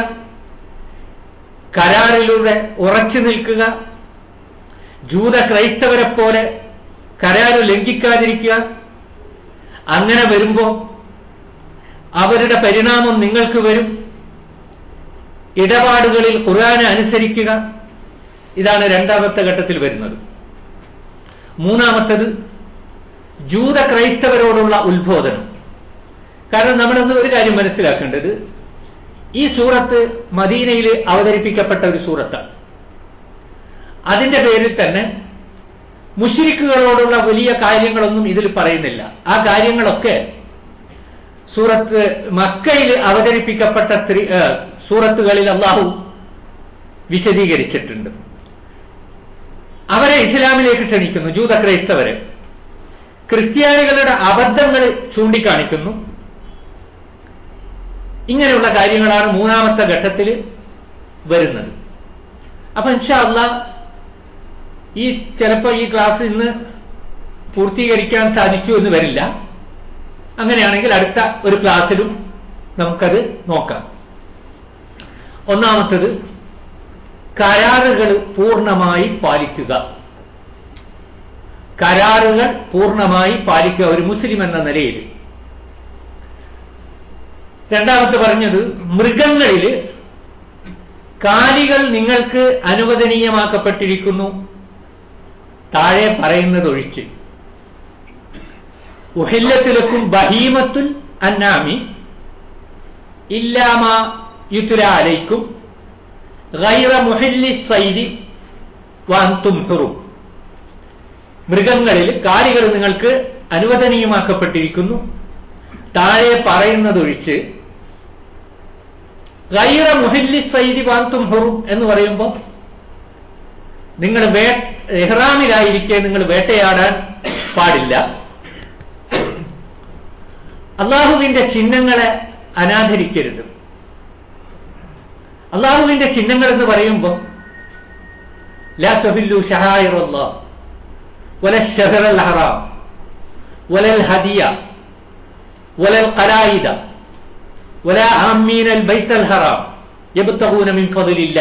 കരാറിലൂടെ ഉറച്ചു നിൽക്കുക ജൂത ക്രൈസ്തവരെ പോലെ കരാറ് ലംഘിക്കാതിരിക്കുക അങ്ങനെ വരുമ്പോൾ അവരുടെ പരിണാമം നിങ്ങൾക്ക് വരും ഇടപാടുകളിൽ ഖുർആനെ അനുസരിക്കുക ഇതാണ് രണ്ടാമത്തെ ഘട്ടത്തിൽ വരുന്നത് മൂന്നാമത്തത് ജൂത ക്രൈസ്തവരോടുള്ള ഉത്ബോധനം കാരണം നമ്മളൊന്ന് ഒരു കാര്യം മനസ്സിലാക്കേണ്ടത് ഈ സൂറത്ത് മദീനയിൽ അവതരിപ്പിക്കപ്പെട്ട ഒരു സൂറത്താണ് അതിന്റെ പേരിൽ തന്നെ മുഷിരിക്കുകളോടുള്ള വലിയ കാര്യങ്ങളൊന്നും ഇതിൽ പറയുന്നില്ല ആ കാര്യങ്ങളൊക്കെ സൂറത്ത് മക്കയിൽ അവതരിപ്പിക്കപ്പെട്ട സ്ത്രീ ഏ, സൂറത്തുകളിൽ അള്ളാഹു വിശദീകരിച്ചിട്ടുണ്ട് അവരെ ഇസ്ലാമിലേക്ക് ക്ഷണിക്കുന്നു ജൂത ക്രൈസ്തവരെ ക്രിസ്ത്യാനികളുടെ അബദ്ധങ്ങൾ ചൂണ്ടിക്കാണിക്കുന്നു ഇങ്ങനെയുള്ള കാര്യങ്ങളാണ് മൂന്നാമത്തെ ഘട്ടത്തിൽ വരുന്നത് അപ്പൊ ഇൻഷാ അള്ളാ ഈ ചിലപ്പോൾ ഈ ക്ലാസ് ഇന്ന് പൂർത്തീകരിക്കാൻ സാധിച്ചു എന്ന് വരില്ല അങ്ങനെയാണെങ്കിൽ അടുത്ത ഒരു ക്ലാസ്സിലും നമുക്കത് നോക്കാം ഒന്നാമത്തത് കരാറുകൾ പൂർണ്ണമായി പാലിക്കുക കരാറുകൾ പൂർണ്ണമായി പാലിക്കുക ഒരു മുസ്ലിം എന്ന നിലയിൽ രണ്ടാമത്തെ പറഞ്ഞത് മൃഗങ്ങളിൽ കാലികൾ നിങ്ങൾക്ക് അനുവദനീയമാക്കപ്പെട്ടിരിക്കുന്നു താഴെ പറയുന്നതൊഴിച്ച് ഉഹില്ലത്തിലക്കും ബഹീമത്തുൽ അന്നാമി ഇല്ലാമ യുത്തുല അലൈക്കും ഗൈറ മുഹില്ലി സൈദി വാന്തും ഹുറും മൃഗങ്ങളിൽ കാലികൾ നിങ്ങൾക്ക് അനുവദനീയമാക്കപ്പെട്ടിരിക്കുന്നു താഴെ പറയുന്നതൊഴിച്ച് ഗൈറ മുഹില്ലി സൈദി വാന്തും ഹുറും എന്ന് പറയുമ്പോൾ നിങ്ങൾ വേ എഹ്റാമിലായിരിക്കെ നിങ്ങൾ വേട്ടയാടാൻ പാടില്ല അള്ളാഹുവിന്റെ ചിഹ്നങ്ങളെ അനാദരിക്കരുത് അള്ളാഹുവിന്റെ ചിഹ്നങ്ങൾ എന്ന് പറയുമ്പോൾ ലാ തഹില്ലു ഷഹായിറുല്ലാ വല ഷഹർ അൽ ഹറാം വലൽ ഹദിയ വലൽ ഖലായിദ വല ആമീൻ അൽ ബൈത്ത് അൽ ഹറാം യബ്തഗൂന മിൻ ഫضലില്ല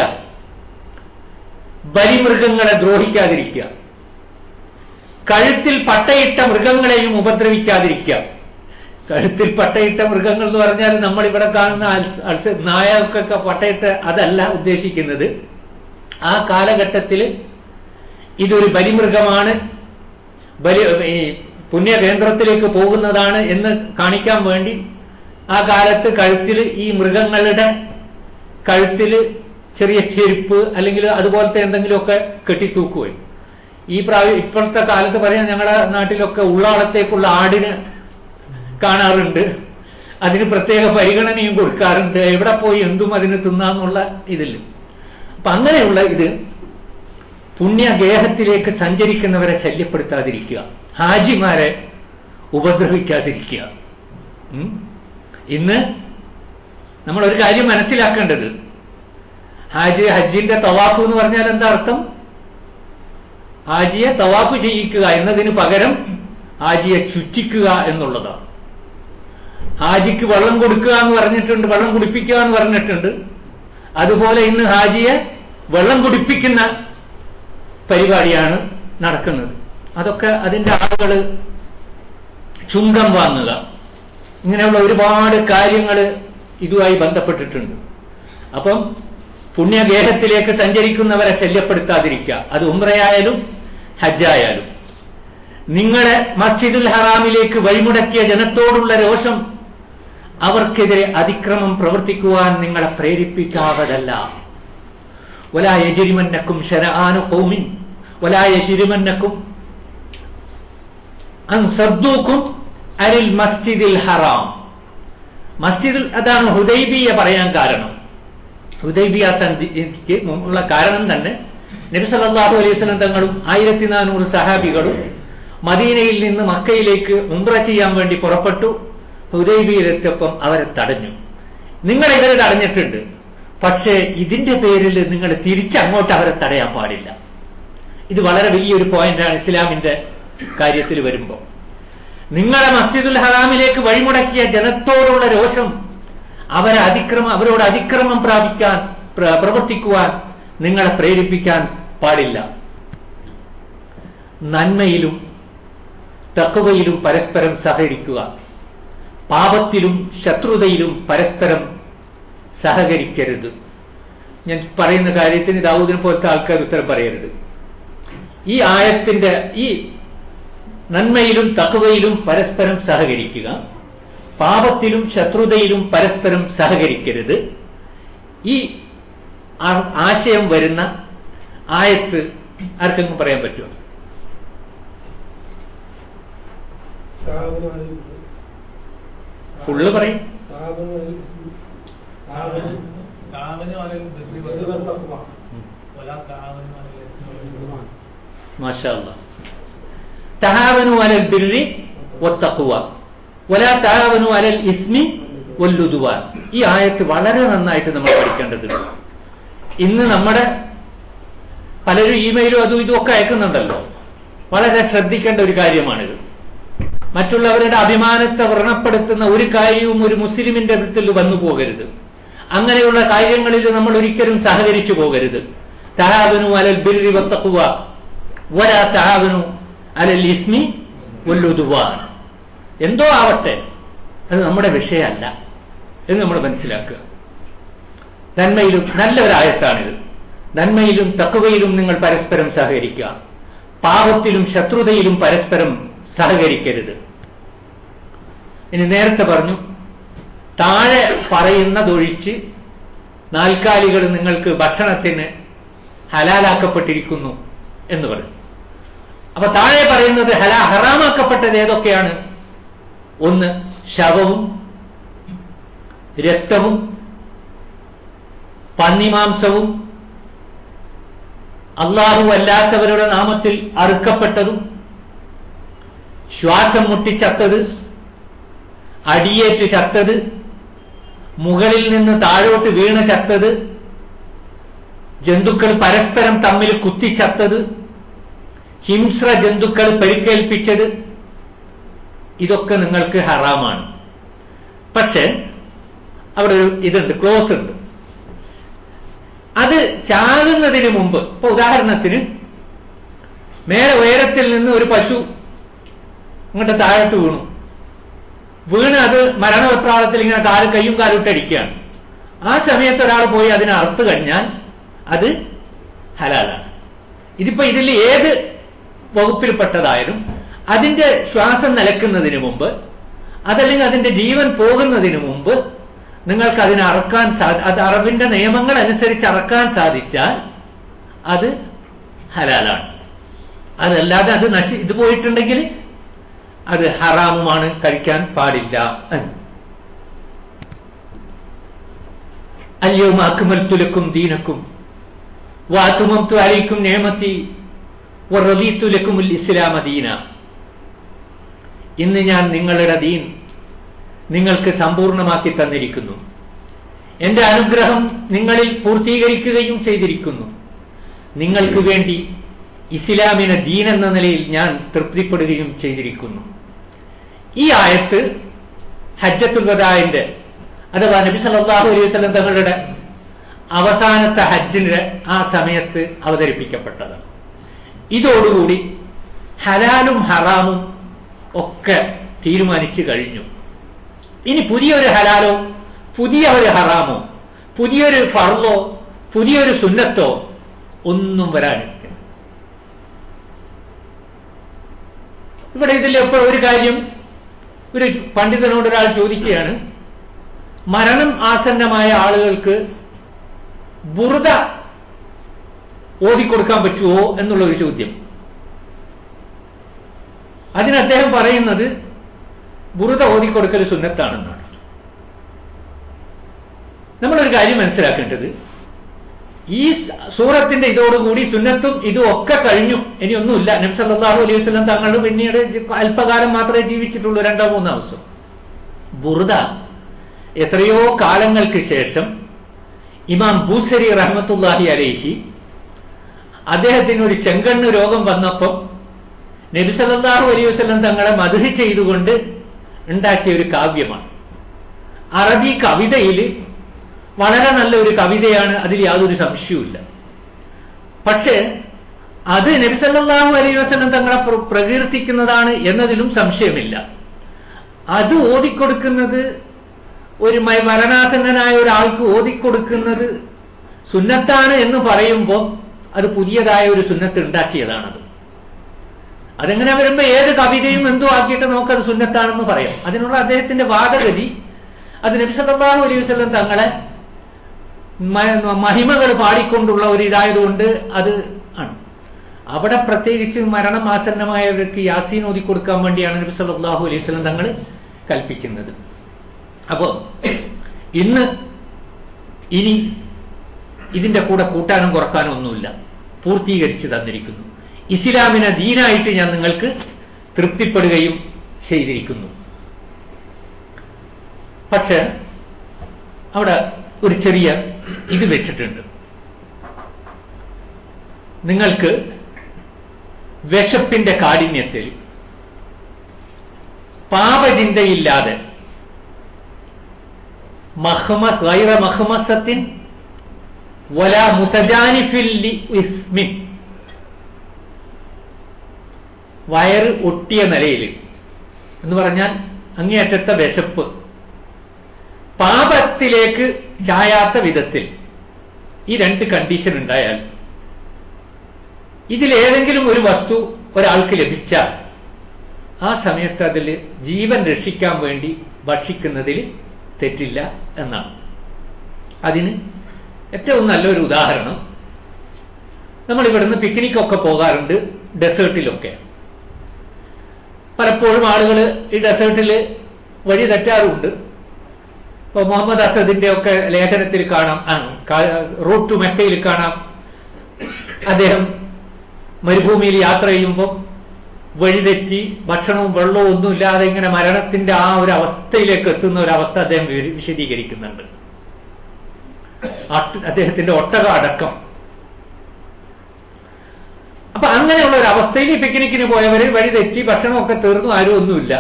ബലിമൃഗങ്ങളെ ദ്രോഹിക്കാതിരിക്കുക കഴുത്തിൽ പട്ടയിട്ട മൃഗങ്ങളെയും ഉപദ്രവിക്കാതിരിക്കുക കഴുത്തിൽ പട്ടയിട്ട മൃഗങ്ങൾ എന്ന് പറഞ്ഞാൽ നമ്മൾ ഇവിടെ കാണുന്ന അൽസ് അൽസ് നായകൾക്കൊക്കെ പട്ടയിട്ട് അതല്ല ഉദ്ദേശിക്കുന്നത് ആ കാലഘട്ടത്തിൽ ഇതൊരു ബലിമൃഗമാണ് ബലി ഈ പുണ്യകേന്ദ്രത്തിലേക്ക് പോകുന്നതാണ് എന്ന് കാണിക്കാൻ വേണ്ടി ആ കാലത്ത് കഴുത്തിൽ ഈ മൃഗങ്ങളുടെ കഴുത്തിൽ ചെറിയ ചെരുപ്പ് അല്ലെങ്കിൽ അതുപോലത്തെ എന്തെങ്കിലുമൊക്കെ കെട്ടിത്തൂക്കുവരും ഈ പ്രാവശ്യം ഇപ്പോഴത്തെ കാലത്ത് പറയാൻ ഞങ്ങളുടെ നാട്ടിലൊക്കെ ഉള്ളാളത്തേക്കുള്ള ആടിന് കാണാറുണ്ട് അതിന് പ്രത്യേക പരിഗണനയും കൊടുക്കാറുണ്ട് എവിടെ പോയി എന്തും അതിന് തിന്നാന്നുള്ള ഇതില്ല അപ്പൊ അങ്ങനെയുള്ള ഇത് പുണ്യഗേഹത്തിലേക്ക് സഞ്ചരിക്കുന്നവരെ ശല്യപ്പെടുത്താതിരിക്കുക ഹാജിമാരെ ഉപദ്രവിക്കാതിരിക്കുക ഉം? ഇന്ന് നമ്മൾ ഒരു കാര്യം മനസ്സിലാക്കേണ്ടത് ഹാജി ഹജ്ജിന്റെ തവാഫ് എന്ന് പറഞ്ഞാൽ എന്താ അർത്ഥം ഹാജിയെ തവാഫ് ചെയ്യിക്കുക എന്നതിന് പകരം ഹാജിയെ ചുറ്റിക്കുക എന്നുള്ളതാണ് ഹാജിക്ക് വെള്ളം കൊടുക്കുക എന്ന് പറഞ്ഞിട്ടുണ്ട് വെള്ളം കുടിപ്പിക്കുക എന്ന് പറഞ്ഞിട്ടുണ്ട് അതുപോലെ ഇന്ന് ഹാജിയെ വെള്ളം കുടിപ്പിക്കുന്ന പരിപാടിയാണ് നടക്കുന്നത് അതൊക്കെ അതിന്റെ ആളുകൾ ചുങ്കം വാങ്ങുക ഇങ്ങനെയുള്ള ഒരുപാട് കാര്യങ്ങൾ ഇതുമായി ബന്ധപ്പെട്ടിട്ടുണ്ട് അപ്പം പുണ്യഗേഹത്തിലേക്ക് സഞ്ചരിക്കുന്നവരെ ശല്യപ്പെടുത്താതിരിക്കുക അത് ഉമ്രയായാലും ഹജ്ജായാലും നിങ്ങളെ മസ്ജിദുൽ ഹറാമിലേക്ക് വഴിമുടക്കിയ ജനത്തോടുള്ള രോഷം അവർക്കെതിരെ അതിക്രമം പ്രവർത്തിക്കുവാൻ നിങ്ങളെ പ്രേരിപ്പിക്കാവതല്ല ولا يجرمنكم شنآن قوم ولا يجرمنكم أن صدوكم عن المسجد الحرام മസ്ജിദിൽ അതാണ് ഹുദൈബിയ പറയാൻ കാരണം ഹുദൈബിയ സന്ധിക്ക് മുമ്പുള്ള കാരണം തന്നെ നബി സല്ലല്ലാഹു അലൈഹി വസല്ലം തങ്ങളും ആയിരത്തി നാനൂറ് സഹാബികളും മദീനയിൽ നിന്ന് മക്കയിലേക്ക് ഉംറ ചെയ്യാൻ വേണ്ടി പുറപ്പെട്ടു ഹുദൈബിയിലെത്തിയപ്പം അവരെ തടഞ്ഞു നിങ്ങൾ ഇവരെ തടഞ്ഞിട്ടുണ്ട് പക്ഷേ ഇതിന്റെ പേരിൽ നിങ്ങൾ തിരിച്ചങ്ങോട്ട് അവരെ തടയാൻ പാടില്ല ഇത് വളരെ വലിയൊരു പോയിന്റാണ് ഇസ്ലാമിന്റെ കാര്യത്തിൽ വരുമ്പോൾ നിങ്ങളെ മസ്ജിദുൽ ഹറാമിലേക്ക് വഴിമുടക്കിയ ജനത്തോടുള്ള രോഷം അവരെ അതിക്രമം അവരോട് അതിക്രമം പ്രാപിക്കാൻ പ്ര- പ്രവർത്തിക്കുവാൻ നിങ്ങളെ പ്രേരിപ്പിക്കാൻ പാടില്ല നന്മയിലും തക്കവയിലും പരസ്പരം സഹകരിക്കുക പാപത്തിലും ശത്രുതയിലും പരസ്പരം സഹകരിക്കരുത് ഞാൻ പറയുന്ന കാര്യത്തിന് ദാവൂദിനെ പോലത്തെ ആൾക്കാർ ഉത്തരം പറയരുത് ഈ ആയത്തിന്റെ ഈ നന്മയിലും തക്കവയിലും പരസ്പരം സഹകരിക്കുക പാപത്തിലും ശത്രുതയിലും പരസ്പരം സഹകരിക്കരുത് ഈ ആ- ആശയം വരുന്ന ആയത്ത് ആർക്കെങ്കിലും പറയാൻ പറ്റുമോ ഫുള്ള് പറയും تعاونوا على البر والتقوى ولا تعاونوا على الاثم والعدوان മാഷാ അല്ലാ തഹാവനു അലൽ ബിർരി വത്തഖ്വ വലാ തഹാവനു അലൽ ഇസ്മി വല്ലുദ്വാൻ ഈ ആയത്ത് വളരെ നന്നായിട്ട് നമ്മൾ പഠിക്കേണ്ടതുണ്ട് ഇന്ന് നമ്മുടെ പലരും ഇമെയിലും അതും ഇതും ഒക്കെ അയക്കുന്നുണ്ടല്ലോ വളരെ ശ്രദ്ധിക്കേണ്ട ഒരു കാര്യമാണിത് മറ്റുള്ളവരുടെ അഭിമാനത്തെ വ്രണപ്പെടുത്തുന്ന ഒരു കാര്യവും ഒരു മുസ്ലിമിന്റെ അടുത്തിൽ വന്നു പോകരുത് അങ്ങനെയുള്ള കാര്യങ്ങളിൽ നമ്മൾ ഒരിക്കലും സഹകരിച്ചു പോകരുത് തഹാബനു അലൽ ബിർരി വത്തഖ്വ വലാ തഹാബനു അലൽ ഇസ്മി വല്ലുദ്വാൻ എന്തോ ആവട്ടെ അത് നമ്മുടെ വിഷയമല്ല എന്ന് നമ്മൾ മനസ്സിലാക്കുക നന്മയിലും നല്ല ഒരായത്താണിത് നന്മയിലും തക്കവയിലും നിങ്ങൾ പരസ്പരം സഹകരിക്കുക പാപത്തിലും ശത്രുതയിലും പരസ്പരം സഹകരിക്കരുത് ഇനി നേരത്തെ പറഞ്ഞു താഴെ പറയുന്നതൊഴിച്ച് നാൽക്കാലികൾ നിങ്ങൾക്ക് ഭക്ഷണത്തിന് ഹലാലാക്കപ്പെട്ടിരിക്കുന്നു എന്ന് പറയും അപ്പൊ താഴെ പറയുന്നത് ഹലാ ഹറാമാക്കപ്പെട്ടത് ഏതൊക്കെയാണ് ഒന്ന് ശവവും രക്തവും പന്നിമാംസവും അള്ളാഹു അല്ലാത്തവരുടെ നാമത്തിൽ അറുക്കപ്പെട്ടതും ശ്വാസം മുട്ടിച്ചത്തത് അടിയേറ്റ് ചത്തത് മുകളിൽ നിന്ന് താഴോട്ട് വീണ് ചത്തത് ജന്തുക്കൾ പരസ്പരം തമ്മിൽ കുത്തിച്ചത്തത് ഹിംസ്ര ജന്തുക്കൾ പരിക്കേൽപ്പിച്ചത് ഇതൊക്കെ നിങ്ങൾക്ക് ഹറാമാണ് പക്ഷെ അവിടെ ഒരു ഇതുണ്ട് ക്ലോസ് ഉണ്ട് അത് ചാകുന്നതിന് മുമ്പ് ഇപ്പൊ ഉദാഹരണത്തിന് മേലെ ഉയരത്തിൽ നിന്ന് ഒരു പശു ഇങ്ങോട്ട് താഴോട്ട് വീണു വീണ് അത് മരണവെപ്രാളത്തിൽ ഇങ്ങനെ കാല് കയ്യും കാലിട്ടടിക്കുകയാണ് ആ സമയത്ത് ഒരാൾ പോയി അതിനെ അറുത്ത് കഴിഞ്ഞാൽ അത് ഹലാലാണ് ഇതിപ്പോ ഇതിൽ ഏത് വകുപ്പിൽപ്പെട്ടതായാലും അതിന്റെ ശ്വാസം നിലക്കുന്നതിന് മുമ്പ് അതല്ലെങ്കിൽ അതിന്റെ ജീവൻ പോകുന്നതിന് മുമ്പ് നിങ്ങൾക്ക് അതിനെ അറക്കാൻ സാ അത് അറബിന്റെ നിയമങ്ങൾ അനുസരിച്ച് അറക്കാൻ സാധിച്ചാൽ അത് ഹലാലാണ് അതല്ലാതെ അത് നശി ഇത് പോയിട്ടുണ്ടെങ്കിൽ അത് ഹറാമുമാണ് കഴിക്കാൻ പാടില്ല എന്ന് അല്യവും അക്മൽത്തുലക്കും ദീനക്കും വാത്തുമത്തു അലൈക്കും നേമത്തി റബീത്തുലക്കും ഇസ്ലാമ ദീന ഇന്ന് ഞാൻ നിങ്ങളുടെ ദീൻ നിങ്ങൾക്ക് സമ്പൂർണമാക്കി തന്നിരിക്കുന്നു എന്റെ അനുഗ്രഹം നിങ്ങളിൽ പൂർത്തീകരിക്കുകയും ചെയ്തിരിക്കുന്നു നിങ്ങൾക്ക് വേണ്ടി ഇസ്ലാമിനെ ദീൻ എന്ന നിലയിൽ ഞാൻ തൃപ്തിപ്പെടുകയും ചെയ്തിരിക്കുന്നു ഈ ആയത്ത് ഹജ്ജത്തുൽ വദായിന്റെ അഥവാ നബി സല്ലല്ലാഹു അലൈഹി വസല്ലം തങ്ങളുടെ അവസാനത്തെ ഹജ്ജിന്റെ ആ സമയത്ത് അവതരിപ്പിക്കപ്പെട്ടതാണ് ഇതോടുകൂടി ഹലാലും ഹറാമും ഒക്കെ തീരുമാനിച്ചു കഴിഞ്ഞു ഇനി പുതിയൊരു ഹലാലോ പുതിയ ഒരു ഹറാമോ പുതിയൊരു ഫർലോ പുതിയൊരു സുന്നത്തോ ഒന്നും വരാനില്ല ഇവിടെ ഇതിൽ ഇപ്പോൾ ഒരു കാര്യം ഒരു പണ്ഡിതനോട് ഒരാൾ ചോദിക്കുകയാണ് മരണം ആസന്നമായ ആളുകൾക്ക് ബുറുത ഓതിക്കൊടുക്കാൻ പറ്റുമോ എന്നുള്ള ഒരു ചോദ്യം അതിന് അദ്ദേഹം പറയുന്നത് ബുറുത ഓതിക്കൊടുക്കൽ സുന്നത്താണെന്നാണ് നമ്മളൊരു കാര്യം മനസ്സിലാക്കേണ്ടത് ഈ സൂറത്തിന്റെ ഇതോടുകൂടി സുന്നത്തും ഇതും ഒക്കെ കഴിഞ്ഞു ഇനി ഒന്നുമില്ല നബി സല്ലല്ലാഹു അലൈഹി വസല്ലം തങ്ങൾ പിന്നീട് അല്പകാലം മാത്രമേ ജീവിച്ചിട്ടുള്ളൂ രണ്ടോ മൂന്നോ ദിവസം ബുറുദ എത്രയോ കാലങ്ങൾക്ക് ശേഷം ഇമാം ബൂസരി റഹ്മത്തുല്ലാഹി അലൈഹി അദ്ദേഹത്തിന് ഒരു ചെങ്കണ്ണ് രോഗം വന്നപ്പം നബി സല്ലല്ലാഹു അലൈഹി വസല്ലം തങ്ങളെ മധുഹി ചെയ്തുകൊണ്ട് ഉണ്ടാക്കിയ ഒരു കാവ്യമാണ് അറബി കവിതയിൽ വളരെ നല്ല ഒരു കവിതയാണ് അതിൽ യാതൊരു സംശയവുമില്ല പക്ഷേ അത് നബി സല്ലല്ലാഹു അലൈഹി വസല്ലം തങ്ങളെ പ്ര- പ്രകീർത്തിക്കുന്നതാണ് എന്നതിലും സംശയമില്ല അത് ഓതിക്കൊടുക്കുന്നത് ഒരു മ- മരണാസന്നനായ ഒരാൾക്ക് ഓതിക്കൊടുക്കുന്നത് സുന്നത്താണ് എന്ന് പറയുമ്പോൾ അത് പുതിയതായ ഒരു സുന്നത്ത് ഉണ്ടാക്കിയതാണത് അതെങ്ങനെ വരുമ്പോ ഏത് കവിതയും എന്തോ ആക്കിയിട്ട് നമുക്കത് സുന്നത്താണെന്ന് പറയാം അതിനുള്ള അദ്ദേഹത്തിന്റെ വാദഗതി അത് നബി സല്ലല്ലാഹു അലൈഹി വസല്ലം തങ്ങളെ മഹിമകൾ പാടിക്കൊണ്ടുള്ള ഒരു ഇതായതുകൊണ്ട് അത് ആണ് അവിടെ പ്രത്യേകിച്ച് മരണം ആസന്നമായവർക്ക് യാസീൻ ഓതി കൊടുക്കാൻ വേണ്ടിയാണ് നബി സല്ലല്ലാഹു അലൈഹി വസല്ലം തങ്ങൾ കൽപ്പിക്കുന്നത് അപ്പോ ഇന്ന് ഇനി ഇതിന്റെ കൂടെ കൂട്ടാനും കുറക്കാനും ഒന്നുമില്ല പൂർത്തീകരിച്ച് തന്നിരിക്കുന്നു ഇസ്ലാമിനെ ദീനായിട്ട് ഞാൻ നിങ്ങൾക്ക് തൃപ്തിപ്പെടുകയും ചെയ്തിരിക്കുന്നു പക്ഷെ അവിടെ ഒരു ചെറിയ ഇത് വെച്ചിട്ടുണ്ട് നിങ്ങൾക്ക് വിശപ്പിന്റെ കാഠിന്യത്തിൽ പാപചിന്തയില്ലാതെ മഹ്മസ് ഗൈറ മഹ്മസത്തിൻ വല മുതജാനിഫിൽ ലി ഇസ്മിൻ വയറ് ഒട്ടിയ നിലയിൽ എന്ന് പറഞ്ഞാൽ അങ്ങേയറ്റത്തെ വിശപ്പ് പാപത്തിലേക്ക് ചായാത്ത വിധത്തിൽ ഈ രണ്ട് കണ്ടീഷൻ ഉണ്ടായാൽ ഇതിലേതെങ്കിലും ഒരു വസ്തു ഒരാൾക്ക് ലഭിച്ചാൽ ആ സമയത്ത് അതിൽ ജീവൻ രക്ഷിക്കാൻ വേണ്ടി ഭക്ഷിക്കുന്നതിൽ തെറ്റില്ല എന്നാണ് അതിന് ഏറ്റവും നല്ലൊരു ഉദാഹരണം നമ്മൾ ഇവിടുന്ന് പിക്നിക്കൊക്കെ പോകാറുണ്ട് ഡെസേർട്ടിലൊക്കെ പലപ്പോഴും ആളുകൾ ഈ ഡെസേർട്ടിൽ വഴി തെറ്റാറുണ്ട് ഇപ്പൊ മുഹമ്മദ് അസദിന്റെ ഒക്കെ ലേഖനത്തിൽ കാണാം റൂട്ട് ടു മെക്കയിൽ കാണാം അദ്ദേഹം മരുഭൂമിയിൽ യാത്ര ചെയ്യുമ്പോൾ വഴിതെറ്റി ഭക്ഷണവും വെള്ളവും ഒന്നും ഇല്ലാതെ ഇങ്ങനെ മരണത്തിന്റെ ആ ഒരു അവസ്ഥയിലേക്ക് എത്തുന്ന ഒരു അവസ്ഥ അദ്ദേഹം വി- വിശദീകരിക്കുന്നുണ്ട് അട്ട്- അദ്ദേഹത്തിന്റെ ഒട്ടക അടക്കം അപ്പൊ അങ്ങനെയുള്ള ഒരു അവസ്ഥയിൽ ഈ പിക്നിക്കിന് പോയവര് വഴിതെറ്റി ഭക്ഷണമൊക്കെ തീർന്നു ആരും ഒന്നുമില്ല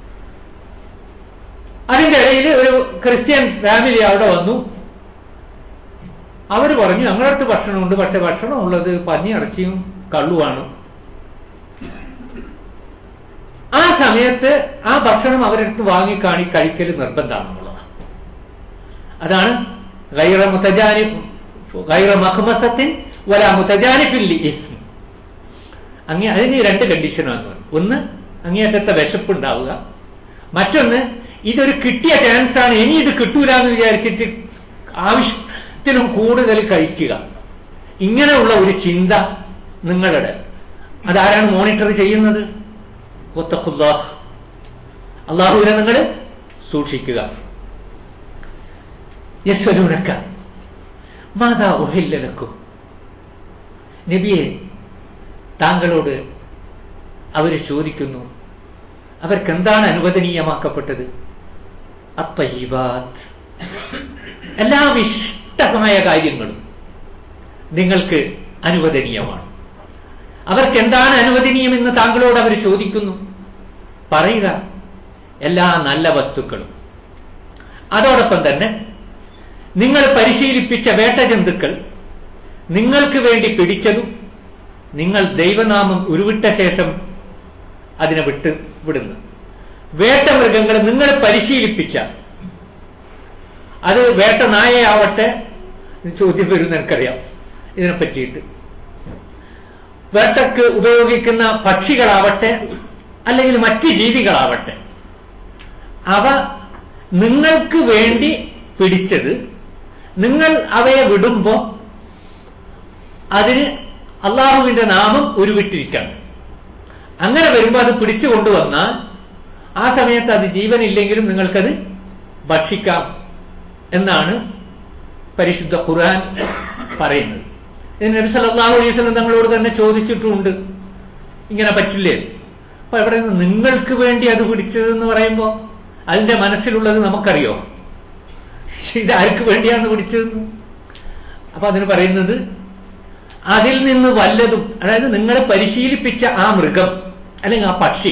അതിന്റെ ഇടയിൽ ഒരു ക്രിസ്ത്യൻ ഫാമിലി അവിടെ വന്നു അവർ പറഞ്ഞു ഞങ്ങളുടെ അടുത്ത് ഭക്ഷണമുണ്ട് പക്ഷെ ഭക്ഷണം ഉള്ളത് പന്നി ഇറച്ചിയും കള്ളുമാണ് ആ സമയത്ത് ആ ഭക്ഷണം അവരെടുത്ത് വാങ്ങി കാണി കഴിക്കൽ നിർബന്ധമാണെന്നുള്ളതാണ് അതാണ് ഗൈറ മുത്തജാനി ഗൈറ മഹ്മസത്തിൻ വല മുത്തജാനിഫിൽ ഇസ്മ അങ്ങനെ അതിന് രണ്ട് കണ്ടീഷനാണ് ഒന്ന് അങ്ങേയറ്റത്തെ വിശപ്പുണ്ടാവുക മറ്റൊന്ന് ഇതൊരു കിട്ടിയ ചാൻസാണ് ഇനി ഇത് കിട്ടൂല എന്ന് വിചാരിച്ചിട്ട് ആവശ്യത്തിലും കൂടുതൽ കഴിക്കുക ഇങ്ങനെയുള്ള ഒരു ചിന്ത നിങ്ങളുടെ അതാരാണ് മോണിറ്റർ ചെയ്യുന്നത് ഒത്തഖുല്ലാഹ് അള്ളാഹുവിനെ നിങ്ങൾ സൂക്ഷിക്കുക യസ്വലൂനക്ക മാതാ ഉഹില്ലലക്കും നബിയെ താങ്കളോട് അവർ ചോദിക്കുന്നു അവർക്ക് എന്താണ് അനുവദനീയമാക്കപ്പെട്ടത് അത്തയ്യബാത്ത് എല്ലാ ഇഷ്ടമായ കാര്യങ്ങളും നിങ്ങൾക്ക് അനുവദനീയമാണ് അവർക്ക് എന്താണ് അനുവദനീയമെന്ന് താങ്കളോട് അവർ ചോദിക്കുന്നു പറയുക എല്ലാ നല്ല വസ്തുക്കളും അതോടൊപ്പം തന്നെ നിങ്ങൾ പരിശീലിപ്പിച്ച വേട്ടജന്തുക്കൾ നിങ്ങൾക്ക് വേണ്ടി പിടിച്ചതും നിങ്ങൾ ദൈവനാമം ഉരുവിട്ട ശേഷം അതിനെ വിട്ട് വിടുന്നു വേട്ടമൃഗങ്ങൾ നിങ്ങൾ പരിശീലിപ്പിച്ച അത് വേട്ട നായയാവട്ടെ ചോദ്യം വരുന്ന എനിക്കറിയാം ഇതിനെ പറ്റിയിട്ട് വേട്ടക്ക് ഉപയോഗിക്കുന്ന പക്ഷികളാവട്ടെ അല്ലെങ്കിൽ മറ്റ് ജീവികളാവട്ടെ അവ നിങ്ങൾക്ക് വേണ്ടി പിടിച്ചത് നിങ്ങൾ അവയെ വിടുമ്പോൾ അതിന് അള്ളാഹുവിന്റെ നാമം ഉരുവിട്ടിരിക്കണം അങ്ങനെ വരുമ്പോൾ അത് പിടിച്ചു കൊണ്ടുവന്നാൽ ആ സമയത്ത് അത് ജീവനില്ലെങ്കിലും നിങ്ങൾക്കത് ഭക്ഷിക്കാം എന്നാണ് പരിശുദ്ധ ഖുർആൻ പറയുന്നത് ഇത് നബി സല്ലല്ലാഹു അലൈഹി വസല്ലം തങ്ങളോട് തന്നെ ചോദിച്ചിട്ടുമുണ്ട് ഇങ്ങനെ പറ്റില്ലേ അപ്പൊ ഇവിടെ നിങ്ങൾക്ക് വേണ്ടി അത് പിടിച്ചതെന്ന് പറയുമ്പോൾ അതിന്റെ മനസ്സിലുള്ളത് നമുക്കറിയോ ഇത് ആർക്ക് വേണ്ടിയാണ് പിടിച്ചതെന്ന് അപ്പൊ അതിന് പറയുന്നത് അതിൽ നിന്ന് വല്ലതും അതായത് നിങ്ങളെ പരിശീലിപ്പിച്ച ആ മൃഗം അല്ലെങ്കിൽ ആ പക്ഷി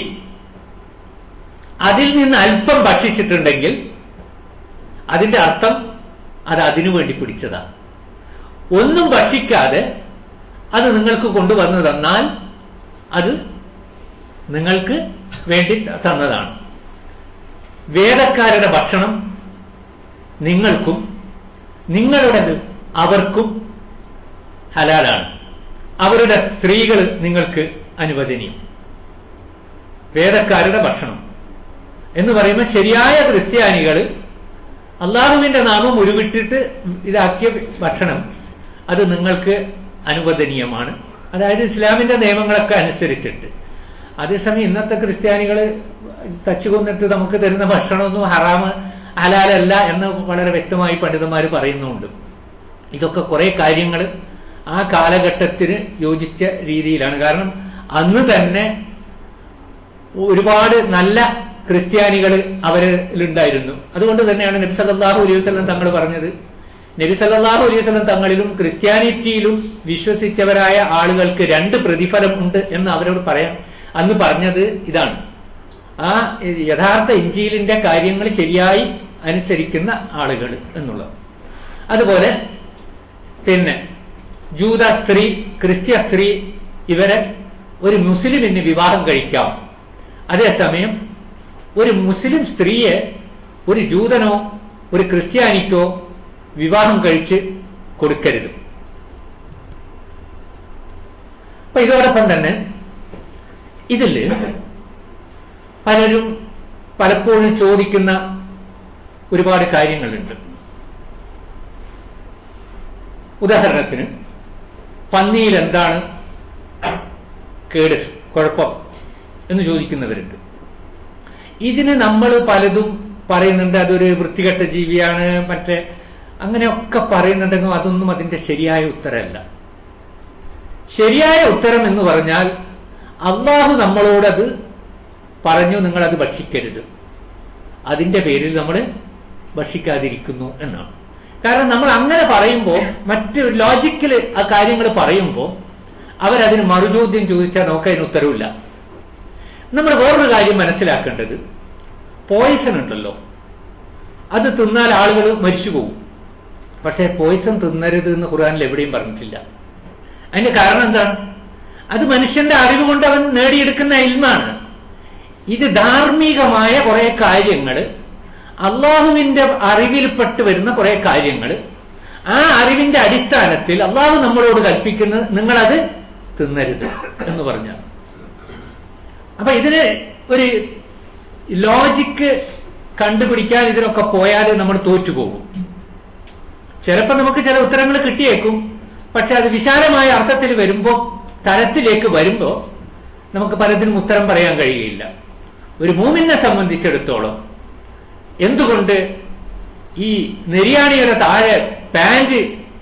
അതിൽ നിന്ന് അല്പം ഭക്ഷിച്ചിട്ടുണ്ടെങ്കിൽ അതിന്റെ അർത്ഥം അത് അതിനു വേണ്ടി പിടിച്ചതാണ് ഒന്നും ഭക്ഷിക്കാതെ അത് നിങ്ങൾക്ക് കൊണ്ടുവന്നു തന്നാൽ അത് നിങ്ങൾക്ക് വേണ്ടി തന്നതാണ് വേദക്കാരുടെ ഭക്ഷണം നിങ്ങൾക്കും നിങ്ങളുടേത് അവർക്കും ഹലാലാണ് അവരുടെ സ്ത്രീകൾ നിങ്ങൾക്ക് അനുവദനീയം വേദക്കാരുടെ ഭക്ഷണം എന്ന് പറയുമ്പോൾ ശരിയായ ക്രിസ്ത്യാനികൾ അള്ളാഹുവിന്റെ നാമം ഉരുവിട്ടിട്ട് ഇതാക്കിയ ഭക്ഷണം അത് നിങ്ങൾക്ക് അനുവദനീയമാണ് അതായത് ഇസ്ലാമിന്റെ നിയമങ്ങളൊക്കെ അനുസരിച്ചിട്ട് അതേസമയം ഇന്നത്തെ ക്രിസ്ത്യാനികൾ തച്ചു കൊന്നിട്ട് നമുക്ക് തരുന്ന ഭക്ഷണമൊന്നും ഹറാമ് ഹലാലല്ല എന്ന് വളരെ വ്യക്തമായി പണ്ഡിതന്മാർ പറയുന്നുണ്ട് ഇതൊക്കെ കുറെ കാര്യങ്ങൾ ആ കാലഘട്ടത്തിന് യോജിച്ച രീതിയിലാണ് കാരണം അന്ന് തന്നെ ഒരുപാട് നല്ല ക്രിസ്ത്യാനികൾ അവരിലുണ്ടായിരുന്നു അതുകൊണ്ട് തന്നെയാണ് നബി സല്ലല്ലാഹു അലൈഹി വസല്ലം തങ്ങൾ പറഞ്ഞത് നബി സല്ലല്ലാഹു അലൈഹി വസല്ലം തങ്ങളിലും ക്രിസ്ത്യാനിറ്റിയിലും വിശ്വസിച്ചവരായ ആളുകൾക്ക് രണ്ട് പ്രതിഫലം ഉണ്ട് എന്ന് അവരോട് പറയാൻ അന്ന് പറഞ്ഞത് ഇതാണ് ആ യഥാർത്ഥ ഇഞ്ചിയിലിന്റെ കാര്യങ്ങൾ ശരിയായി അനുസരിക്കുന്ന ആളുകൾ എന്നുള്ളത് അതുപോലെ പിന്നെ ജൂത സ്ത്രീ ക്രിസ്ത്യ സ്ത്രീ ഇവരെ ഒരു മുസ്ലിമിന് വിവാഹം കഴിക്കാം അതേസമയം ഒരു മുസ്ലിം സ്ത്രീയെ ഒരു ജൂതനോ ഒരു ക്രിസ്ത്യാനിക്കോ വിവാഹം കഴിച്ച് കൊടുക്കരുത് അപ്പൊ ഇതോടൊപ്പം തന്നെ ഇതിൽ പലരും പലപ്പോഴും ചോദിക്കുന്ന ഒരുപാട് കാര്യങ്ങളുണ്ട് ഉദാഹരണത്തിന് പന്നിയിൽ എന്താണ് കേട് കുഴപ്പം എന്ന് ചോദിക്കുന്നവരുണ്ട് ഇതിന് നമ്മൾ പലതും പറയുന്നുണ്ട് അതൊരു വൃത്തികെട്ട ജീവിയാണ് മറ്റേ അങ്ങനെയൊക്കെ പറയുന്നുണ്ടെങ്കിൽ അതൊന്നും അതിന്റെ ശരിയായ ഉത്തരമല്ല ശരിയായ ഉത്തരം എന്ന് പറഞ്ഞാൽ അള്ളാഹു നമ്മളോടത് പറഞ്ഞു നിങ്ങളത് ഭക്ഷിക്കരുത് അതിന്റെ പേരിൽ നമ്മൾ ഭക്ഷിക്കാതിരിക്കുന്നു എന്നാണ് കാരണം നമ്മൾ അങ്ങനെ പറയുമ്പോൾ മറ്റ് ലോജിക്കൽ ആ കാര്യങ്ങൾ പറയുമ്പോൾ അവരതിന് മറുചോദ്യം ചോദിച്ചാൽ നമുക്ക് അതിന് ഉത്തരവില്ല നമ്മൾ വേറൊരു കാര്യം മനസ്സിലാക്കേണ്ടത് പോയിസൺ ഉണ്ടല്ലോ അത് തിന്നാൽ ആളുകൾ മരിച്ചു പോകും പക്ഷേ പോയിസൺ തിന്നരുത് എന്ന് ഖുർആാനിൽ എവിടെയും പറഞ്ഞിട്ടില്ല അതിന്റെ കാരണം എന്താണ് അത് മനുഷ്യന്റെ അറിവ് കൊണ്ട് അവൻ നേടിയെടുക്കുന്ന ഇൽമാണ് ഇത് ധാർമ്മികമായ കുറെ കാര്യങ്ങൾ അള്ളാഹുവിന്റെ അറിവിൽപ്പെട്ട് വരുന്ന കുറെ കാര്യങ്ങൾ ആ അറിവിന്റെ അടിസ്ഥാനത്തിൽ അള്ളാഹു നമ്മളോട് കൽപ്പിക്കുന്നത് നിങ്ങളത് തിന്നരുത് എന്ന് പറഞ്ഞാൽ അപ്പൊ ഇതിന് ഒരു ലോജിക്ക് കണ്ടുപിടിക്കാൻ ഇതിനൊക്കെ പോയാൽ നമ്മൾ തോറ്റുപോകും ചിലപ്പോൾ നമുക്ക് ചില ഉത്തരങ്ങൾ കിട്ടിയേക്കും പക്ഷെ അത് വിശാലമായ അർത്ഥത്തിൽ വരുമ്പോൾ തരത്തിലേക്ക് വരുമ്പോൾ നമുക്ക് പലതിനും ഉത്തരം പറയാൻ കഴിയുകയില്ല ഒരു മൂമിനെ സംബന്ധിച്ചിടത്തോളം എന്തുകൊണ്ട് ഈ നെരിയാണിയുടെ താഴെ പാൻറ്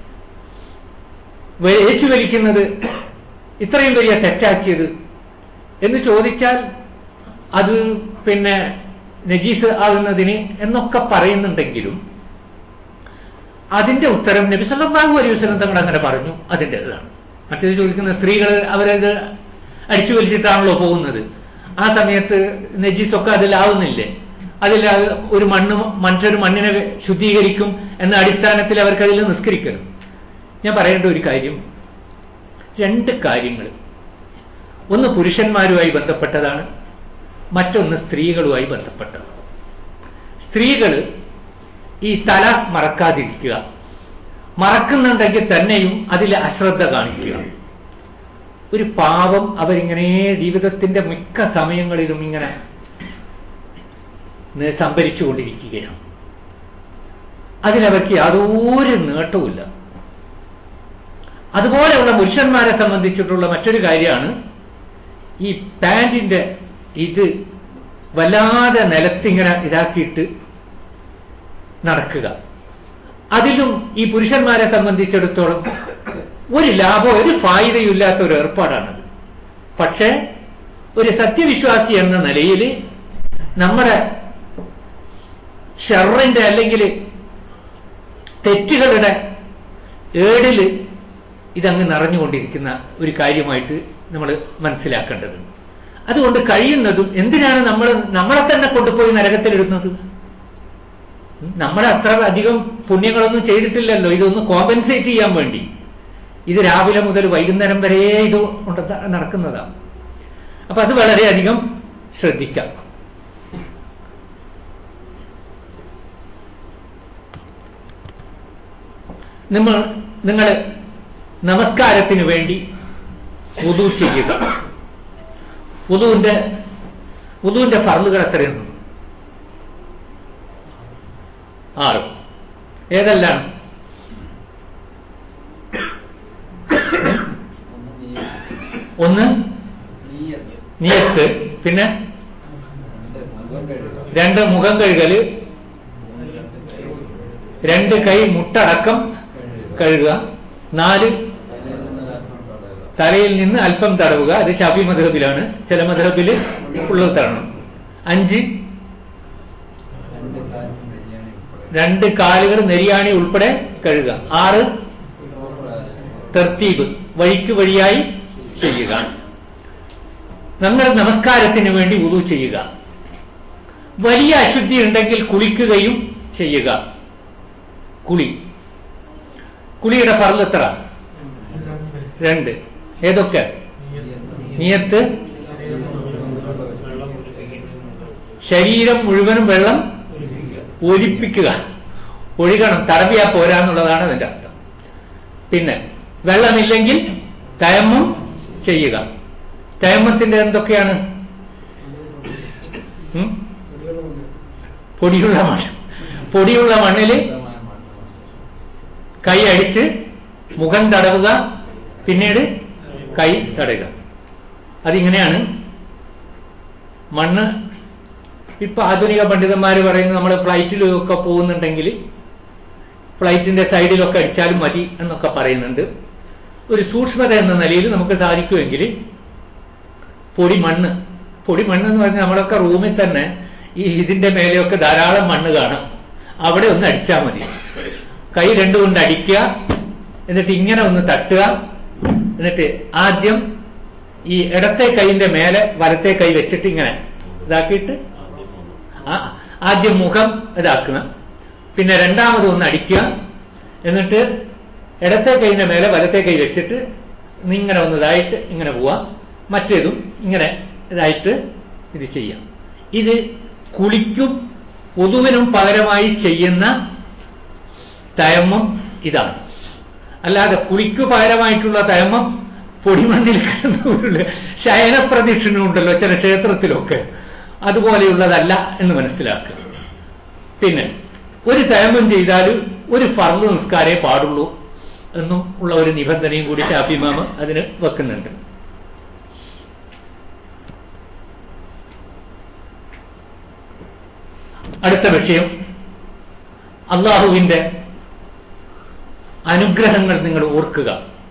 ഏച്ചു വലിക്കുന്നത് ഇത്രയും വലിയ തെറ്റാക്കിയത് എന്ന് ചോദിച്ചാൽ അത് പിന്നെ നജീസ് ആകുന്നതിന് എന്നൊക്കെ പറയുന്നുണ്ടെങ്കിലും അതിന്റെ ഉത്തരം നബി സല്ലല്ലാഹു അലൈഹി വസല്ലം തങ്ങൾ അങ്ങനെ പറഞ്ഞു അതിന്റെ ഇതാണ് മറ്റേത് ചോദിക്കുന്ന സ്ത്രീകൾ അവരത് അടിച്ചു വലിച്ചിട്ടാണല്ലോ പോകുന്നത് ആ സമയത്ത് നജീസൊക്കെ അതിലാവുന്നില്ലേ അതിൽ അത് ഒരു മണ്ണ് മറ്റൊരു മണ്ണിനെ ശുദ്ധീകരിക്കും എന്ന അടിസ്ഥാനത്തിൽ അവർക്ക് അതിൽ നിസ്കരിക്കണം ഞാൻ പറയേണ്ട ഒരു കാര്യം രണ്ട് കാര്യങ്ങൾ ഒന്ന് പുരുഷന്മാരുമായി ബന്ധപ്പെട്ടതാണ് മറ്റൊന്ന് സ്ത്രീകളുമായി ബന്ധപ്പെട്ടതാണ് സ്ത്രീകൾ ഈ തല മറക്കാതിരിക്കുക മറക്കുന്നുണ്ടെങ്കിൽ തന്നെയും അതിൽ അശ്രദ്ധ കാണിക്കുക ഒരു പാവം അവരിങ്ങനെ ജീവിതത്തിന്റെ മിക്ക സമയങ്ങളിലും ഇങ്ങനെ നെ- സംഭരിച്ചുകൊണ്ടിരിക്കുകയാണ് അതിനവർക്ക് യാതൊരു നേട്ടവുമില്ല അതുപോലെയുള്ള പുരുഷന്മാരെ സംബന്ധിച്ചിട്ടുള്ള മറ്റൊരു കാര്യമാണ് ഈ പാൻറിന്റെ ഇത് വല്ലാതെ നിലത്തിങ്ങനെ ഇതാക്കിയിട്ട് നടക്കുക അതിലും ഈ പുരുഷന്മാരെ സംബന്ധിച്ചിടത്തോളം ഒരു ലാഭം ഒരു ഫായിദയില്ലാത്ത ഒരു ഏർപ്പാടാണത് പക്ഷേ ഒരു സത്യവിശ്വാസി എന്ന നിലയിൽ നമ്മുടെ ഷെറിന്റെ അല്ലെങ്കിൽ തെറ്റുകളുടെ ഏടില് ഇതങ്ങ് നിറഞ്ഞുകൊണ്ടിരിക്കുന്ന ഒരു കാര്യമായിട്ട് നമ്മൾ മനസ്സിലാക്കേണ്ടത് അതുകൊണ്ട് കഴിയുന്നതും എന്തിനാണ് നമ്മൾ നമ്മളെ തന്നെ കൊണ്ടുപോയി നരകത്തിലിടുന്നത് നമ്മൾ അത്ര അധികം പുണ്യങ്ങളൊന്നും ചെയ്തിട്ടില്ലല്ലോ ഇതൊന്ന് കോമ്പൻസേറ്റ് ചെയ്യാൻ വേണ്ടി ഇത് രാവിലെ മുതൽ വൈകുന്നേരം വരെ ഇത് കൊണ്ട് നടക്കുന്നതാണ് അപ്പൊ അത് വളരെയധികം ശ്രദ്ധിക്കാം നിങ്ങൾ നിങ്ങൾ നമസ്കാരത്തിന് വേണ്ടി ഉദു ചെയ്യുക ഉദുവിന്റെ ഉദുവിന്റെ ഫർളുകൾ എത്രയാണ് ആറ് ഏതെല്ലാം ഒന്ന് നിയത്ത് പിന്നെ രണ്ട് മുഖം കഴുകല് രണ്ട് കൈ മുട്ടടക്കം കഴുകുക നാല് തലയിൽ നിന്ന് അല്പം തടവുക അത് ഷാഫി മധുഹബിലാണ് ചില മധുഹബില് ഉള്ളത് തടണം അഞ്ച് രണ്ട് കാലുകൾ നെരിയാണി ഉൾപ്പെടെ കഴുകുക ആറ് തെർത്തീബ് വഴിക്ക് വഴിയായി ചെയ്യുക നമ്മൾ നമസ്കാരത്തിന് വേണ്ടി ഉതു ചെയ്യുക വലിയ അശുദ്ധി ഉണ്ടെങ്കിൽ കുളിക്കുകയും ചെയ്യുക കുളി കുളിയുടെ ഫർള് എത്ര രണ്ട് ഏതൊക്കെ നിയത്ത് ശരീരം മുഴുവനും വെള്ളം ഒലിപ്പിക്കുക ഒഴുകണം തടവിയാ പോരാന്നുള്ളതാണ് അതിന്റെ അർത്ഥം പിന്നെ വെള്ളമില്ലെങ്കിൽ തയമ്മം ചെയ്യുക തയമ്മത്തിന്റെ എന്തൊക്കെയാണ് ഉം? പൊടിയുള്ള മണ്ണ് പൊടിയുള്ള മണ്ണില് കൈ അടിച്ച് മുഖം തടവുക പിന്നീട് കൈ തടയുക അതിങ്ങനെയാണ് മണ്ണ് ഇപ്പൊ ആധുനിക പണ്ഡിതന്മാർ പറയുന്നത് നമ്മൾ ഫ്ലൈറ്റിലൊക്കെ പോകുന്നുണ്ടെങ്കിൽ ഫ്ലൈറ്റിന്റെ സൈഡിലൊക്കെ അടിച്ചാലും മതി എന്നൊക്കെ പറയുന്നുണ്ട് ഒരു സൂക്ഷ്മത എന്ന നിലയിൽ നമുക്ക് സാധിക്കുമെങ്കിൽ പൊടി മണ്ണ് പൊടി മണ്ണ് എന്ന് പറഞ്ഞാൽ നമ്മളൊക്കെ റൂമിൽ തന്നെ ഈ ഇതിന്റെ മേലെയൊക്കെ ധാരാളം മണ്ണ് കാണാം അവിടെ ഒന്ന് അടിച്ചാൽ മതി കൈ രണ്ടും കൊണ്ട് അടിക്കുക എന്നിട്ട് ഇങ്ങനെ ഒന്ന് തട്ടുക എന്നിട്ട് ആദ്യം ഈ ഇടത്തെ കൈയിന്റെ മേലെ വലത്തെ കൈ വെച്ചിട്ട് ഇങ്ങനെ ഇതാക്കിയിട്ട് ആ ആദ്യം മുഖം ഇതാക്കുക പിന്നെ രണ്ടാമത് ഒന്ന് അടിക്കുക എന്നിട്ട് ഇടത്തെ കൈയിന്റെ മേലെ വലത്തെ കൈ വെച്ചിട്ട് ഇങ്ങനെ ഒന്ന് ഇതായിട്ട് ഇങ്ങനെ പോവാം മറ്റേതും ഇങ്ങനെ ഇതായിട്ട് ഇത് ചെയ്യാം ഇത് കുളിക്കും പൊതുവിനും പകരമായി ചെയ്യുന്ന തയമ്മം ഇതാണ് അല്ലാതെ കുളിക്കു പകരമായിട്ടുള്ള തയമ്മം പൊടിമണ്ണിൽ കിടന്ന ശയനപ്രദക്ഷിണമുണ്ടല്ലോ ചില ക്ഷേത്രത്തിലൊക്കെ അതുപോലെയുള്ളതല്ല എന്ന് മനസ്സിലാക്കുക പിന്നെ ഒരു തയമം ചെയ്താൽ ഒരു ഫർദ് നിസ്കാരേ പാടുള്ളൂ എന്നും ഉള്ള ഒരു നിബന്ധനയും കൂടി ഷാഫിമാമ അതിന് വെക്കുന്നുണ്ട് അടുത്ത വിഷയം അള്ളാഹുവിന്റെ അനുഗ്രഹങ്ങൾ നിങ്ങൾ ഓർക്കുക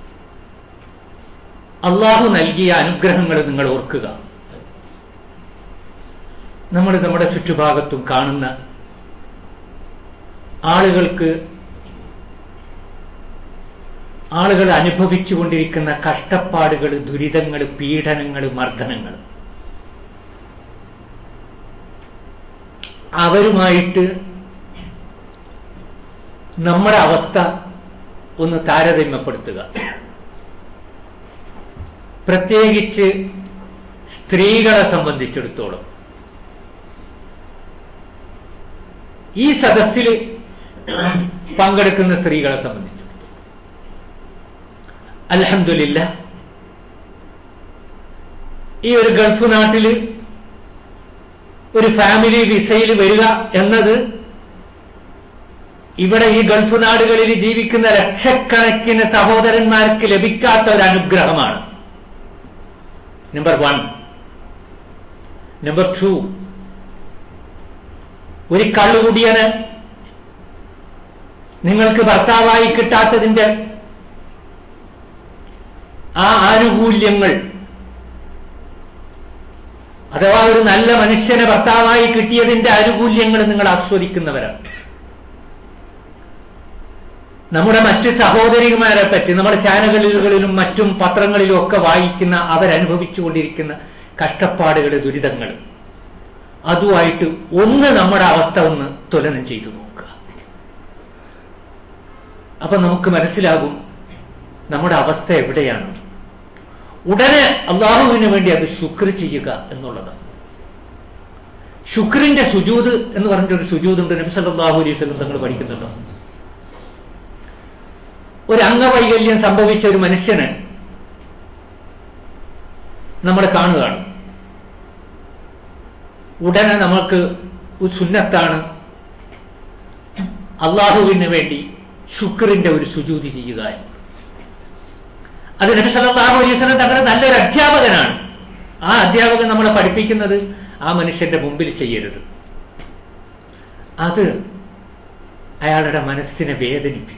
അള്ളാഹു നൽകിയ അനുഗ്രഹങ്ങൾ നിങ്ങൾ ഓർക്കുക നമ്മൾ നമ്മുടെ ചുറ്റുഭാഗത്തും കാണുന്ന ആളുകൾക്ക് ആളുകൾ അനുഭവിച്ചുകൊണ്ടിരിക്കുന്ന കഷ്ടപ്പാടുകൾ ദുരിതങ്ങൾ പീഡനങ്ങൾ മർദ്ദനങ്ങൾ അവരുമായിട്ട് നമ്മുടെ അവസ്ഥ ഒന്ന് താരതമ്യപ്പെടുത്തുക പ്രത്യേകിച്ച് സ്ത്രീകളെ സംബന്ധിച്ചിടത്തോളം ഈ സദസ്സിൽ പങ്കെടുക്കുന്ന സ്ത്രീകളെ സംബന്ധിച്ചു അലഹമില്ല ഈ ഒരു ഗൾഫ് നാട്ടിൽ ഒരു ഫാമിലി വിസയിൽ വരിക എന്നത് ഇവിടെ ഈ ഗൾഫ് നാടുകളിൽ ജീവിക്കുന്ന ലക്ഷക്കണക്കിന് സഹോദരന്മാർക്ക് ലഭിക്കാത്ത ഒരു അനുഗ്രഹമാണ് നമ്പർ വൺ നമ്പർ ടു ഒരു കള്ളുകുടിയന് നിങ്ങൾക്ക് ഭർത്താവായി കിട്ടാത്തതിന്റെ ആ ആനുകൂല്യങ്ങൾ അഥവാ ഒരു നല്ല മനുഷ്യനെ ഭർത്താവായി കിട്ടിയതിന്റെ ആനുകൂല്യങ്ങൾ നിങ്ങൾ ആസ്വദിക്കുന്നവരാണ് നമ്മുടെ മറ്റ് സഹോദരിമാരെ പറ്റി നമ്മുടെ ചാനലുകളിലും മറ്റും പത്രങ്ങളിലും ഒക്കെ വായിക്കുന്ന അവരനുഭവിച്ചുകൊണ്ടിരിക്കുന്ന കഷ്ടപ്പാടുകൾ ദുരിതങ്ങൾ അതുമായിട്ട് ഒന്ന് നമ്മുടെ അവസ്ഥ ഒന്ന് തുലനം ചെയ്തു നോക്കുക അപ്പൊ നമുക്ക് മനസ്സിലാകും നമ്മുടെ അവസ്ഥ എവിടെയാണ് ഉടനെ അള്ളാഹുവിന് വേണ്ടി അത് ശുക്ർ ചെയ്യുക എന്നുള്ളതാണ് ശുക്രിന്റെ സുജൂത് എന്ന് പറഞ്ഞിട്ടൊരു സുജൂതുണ്ട് നബി സല്ലല്ലാഹു അലൈഹി വസല്ലം തങ്ങൾ പഠിക്കുന്നുണ്ടോ ഒരു അംഗവൈകല്യം സംഭവിച്ച ഒരു മനുഷ്യന് നമ്മൾ കാണുകയാണ് ഉടനെ നമുക്ക് ഒരു സുന്നത്താണ് അള്ളാഹുവിന് വേണ്ടി ശുക്രിന്റെ ഒരു സുജൂതി ചെയ്യുക എന്ന്. അത് നബി സല്ലല്ലാഹു അലൈഹി വസല്ലം തങ്ങളുടെ നല്ലൊരു അധ്യാപകനാണ് ആ അധ്യാപകൻ നമ്മളെ പഠിപ്പിക്കുന്നത് ആ മനുഷ്യന്റെ മുമ്പിൽ ചെയ്യരുത് അത് അയാളുടെ മനസ്സിനെ വേദനിപ്പിക്കും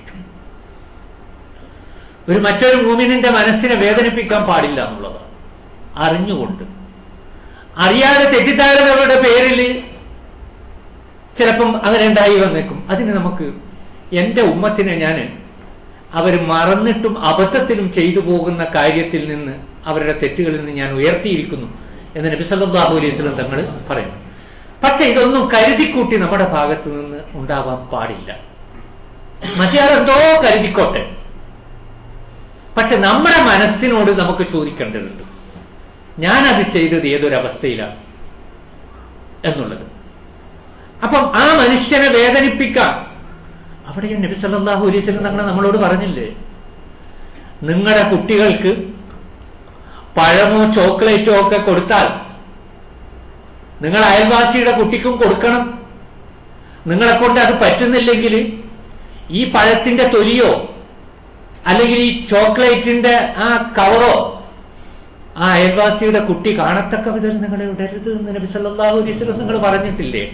ഒരു മറ്റൊരു മൂമിനിന്റെ മനസ്സിനെ വേദനിപ്പിക്കാൻ പാടില്ല എന്നുള്ളതാണ് അറിഞ്ഞുകൊണ്ട് അറിയാതെ തെറ്റിദ്ധാരണകളുടെ പേരിൽ ചിലപ്പം അങ്ങനെ ഉണ്ടായി വന്നേക്കും അതിന് നമുക്ക് എന്റെ ഉമ്മത്തിനെ ഞാൻ അവർ മറന്നിട്ടും അബദ്ധത്തിലും ചെയ്തു പോകുന്ന കാര്യത്തിൽ നിന്ന് അവരുടെ തെറ്റുകളിൽ നിന്ന് ഞാൻ ഉയർത്തിയിരിക്കുന്നു എന്ന് നബി സല്ലല്ലാഹു അലൈഹി വസല്ലം തങ്ങൾ പറയുന്നു പക്ഷെ ഇതൊന്നും കരുതിക്കൂട്ടി നമ്മുടെ ഭാഗത്ത് നിന്ന് ഉണ്ടാവാൻ പാടില്ല മറ്റേയാളെന്തോ കരുതിക്കോട്ടെ പക്ഷെ നമ്മുടെ മനസ്സിനോട് നമുക്ക് ചോദിക്കേണ്ടതുണ്ട് ഞാനത് ചെയ്തത് ഏതൊരവസ്ഥയിലാണ് എന്നുള്ളത് അപ്പം ആ മനുഷ്യനെ വേദനിപ്പിക്കാം അവിടെ നബി സല്ലല്ലാഹു അലൈഹി വസല്ലം തങ്ങൾ നമ്മളോട് പറഞ്ഞില്ലേ നിങ്ങളുടെ കുട്ടികൾക്ക് പഴമോ ചോക്ലേറ്റോ ഒക്കെ കൊടുത്താൽ നിങ്ങൾ അയൽവാസിയുടെ കുട്ടിക്കും കൊടുക്കണം നിങ്ങളെ കൊണ്ട് അത് പറ്റുന്നില്ലെങ്കിൽ ഈ പഴത്തിന്റെ തൊലിയോ അല്ലെങ്കിൽ ഈ ചോക്ലേറ്റിന്റെ ആ കവറോ ആ അയൽവാസിയുടെ കുട്ടി കാണത്തക്ക വിധം നിങ്ങൾ ഇടരുത് എന്ന് നബി സല്ലല്ലാഹു അലൈഹി വസല്ലം നിങ്ങൾ പറഞ്ഞിട്ടില്ലേ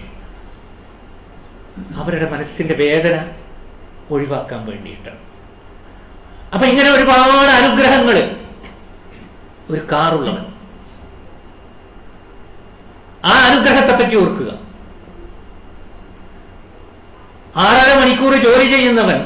അവരുടെ മനസ്സിന്റെ വേദന ഒഴിവാക്കാൻ വേണ്ടിയിട്ടാണ് അപ്പൊ ഇങ്ങനെ ഒരുപാട് അനുഗ്രഹങ്ങൾ ഒരു കാറുള്ളവൻ ആ അനുഗ്രഹത്തെ പറ്റി ഓർക്കുക ആറര മണിക്കൂർ ജോലി ചെയ്യുന്നവൻ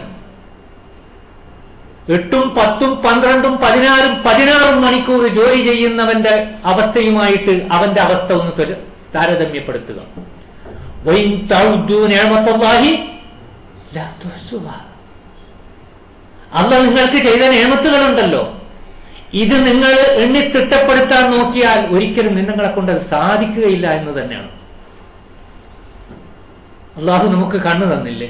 എട്ടും പത്തും പന്ത്രണ്ടും പതിനാറും പതിനാറും മണിക്കൂർ ജോലി ചെയ്യുന്നവന്റെ അവസ്ഥയുമായിട്ട് അവന്റെ അവസ്ഥ ഒന്ന് ത്വര- താരതമ്യപ്പെടുത്തുക വൈൻ തൗദ്ദു നിഅമത്തല്ലാഹി ലാ തുഹ്സുഹാ. അല്ല നിങ്ങൾക്ക് ചെയ്ത നിയമത്തുകളുണ്ടല്ലോ ഇത് നിങ്ങൾ എണ്ണി തിട്ടപ്പെടുത്താൻ നോക്കിയാൽ ഒരിക്കലും നിങ്ങളെ കൊണ്ട് അത് സാധിക്കുകയില്ല എന്ന് തന്നെയാണ് അള്ളാഹു നമുക്ക് കണ്ണു തന്നില്ലേ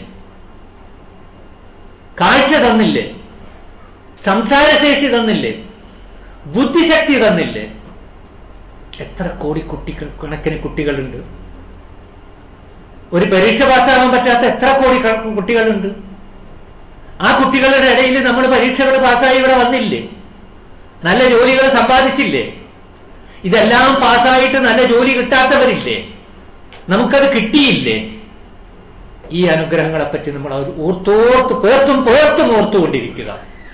കാഴ്ച തന്നില്ലേ സംസാരശേഷി തന്നില്ലേ ബുദ്ധിശക്തി തന്നില്ലേ എത്ര കോടി കുട്ടികൾ കണക്കിന് കുട്ടികളുണ്ട് ഒരു പരീക്ഷ പാസ്സാകാൻ പറ്റാത്ത എത്ര കോടി ക- കുട്ടികളുണ്ട് ആ കുട്ടികളുടെ ഇടയിൽ നമ്മൾ പരീക്ഷകൾ പാസ്സായി ഇവിടെ വന്നില്ലേ നല്ല ജോലികൾ സമ്പാദിച്ചില്ലേ ഇതെല്ലാം പാസ്സായിട്ട് നല്ല ജോലി കിട്ടാത്തവരില്ലേ നമുക്കത് കിട്ടിയില്ലേ ഈ അനുഗ്രഹങ്ങളെപ്പറ്റി നമ്മൾ അത് ഓർത്തോർത്ത് പേർത്തും പേർത്തും ഓർത്തുകൊണ്ടിരിക്കുക